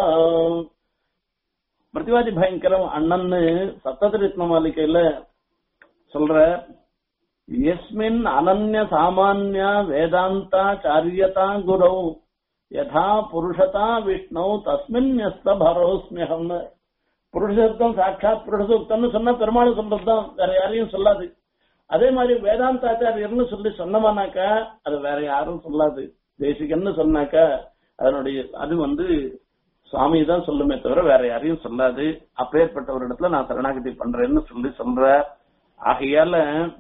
பிரதிவாதி பயங்கரம் அண்ணன்னு சப்ததிரத்ன மாளிகையில சொல்ற எஸ்மின் அனன்ய சாமானிய வேதாந்தாச்சாரியதா குரௌ யதா புருஷதா விஷ்ணு தஸ்மின் எஸ்த பரோஸ்மியகம்னு புருஷசப்தம் சாட்சாத் புருஷசப்தம்னு சொன்னா பெருமாள் சொல்றதுதான் வேற யாரையும் சொல்லாது அதே மாதிரி வேதாந்தாச்சாரியர்னு சொல்லி சொன்னமானாக்கா அது வேற யாரும் சொல்லாது தேசிகன்னு சொன்னாக்கா அதனுடைய அது வந்து சுவாமி தான் சொல்லுமே தவிர வேற யாரையும் சொல்லாது அப்பேற்பட்ட ஒரு இடத்துல நான் சரணாகதி பண்றேன்னு சொல்லி சொல்ற ஆகையால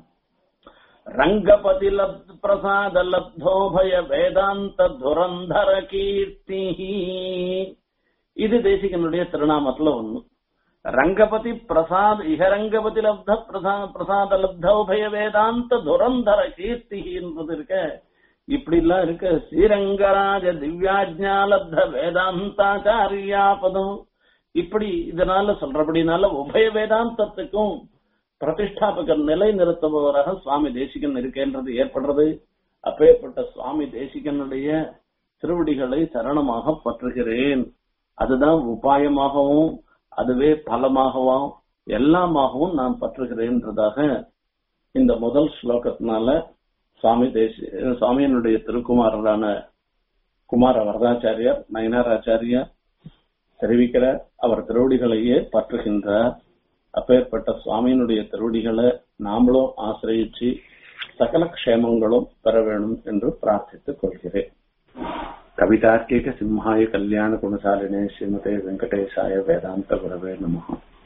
ரங்கபதி லப் பிரசாத லப்தோபய வேதாந்த துரந்தர கீர்த்தி இது தேசிகனுடைய திருநாமத்துல ஒண்ணு ரங்கபதி பிரசாத் இஹரங்கபதி லப்த பிரசாத லப்தோபய வேதாந்த துரந்தர கீர்த்தி என்பது இருக்க இப்படி எல்லாம் இருக்க ஸ்ரீரங்கராஜ திவ்யாஜ்ஞாலப்த வேதாந்தாச்சாரியா பதம் இப்படி இதனால சொல்றபடினால உபய வேதாந்தத்துக்கும் பிரதிஷ்டாபகர் நிலை நிறுத்துபவராக சுவாமி தேசிகன் இருக்கேன்றது ஏற்படுறது அப்பேற்பட்ட சுவாமி தேசிகனுடைய திருவடிகளை சரணமாக பற்றுகிறேன் அதுதான் உபாயமாகவும் அதுவே பலமாகவும் எல்லாமாகவும் நான் பற்றுகிறேன்றதாக இந்த முதல் ஸ்லோகத்தினால சுவாமி தேசி சுவாமியனுடைய திருக்குமாரரான குமார வரதாச்சாரியார் நயனாராச்சாரியார் தெரிவிக்கிறார் அவர் திருவடிகளையே பற்றுகின்றார் அப்பேற்பட்ட சுவாமியினுடைய திருவடிகளை நாமளும் ஆசிரியிச்சு சகல க்ஷேமங்களும் பெற வேணும் என்று பிரார்த்தித்துக் கொள்கிறேன் கவிதார்க்கிக சிம்ஹாய கல்யாண குணசாலினே ஸ்ரீமதே வெங்கடேசாய வேதாந்த குரவே நமஹா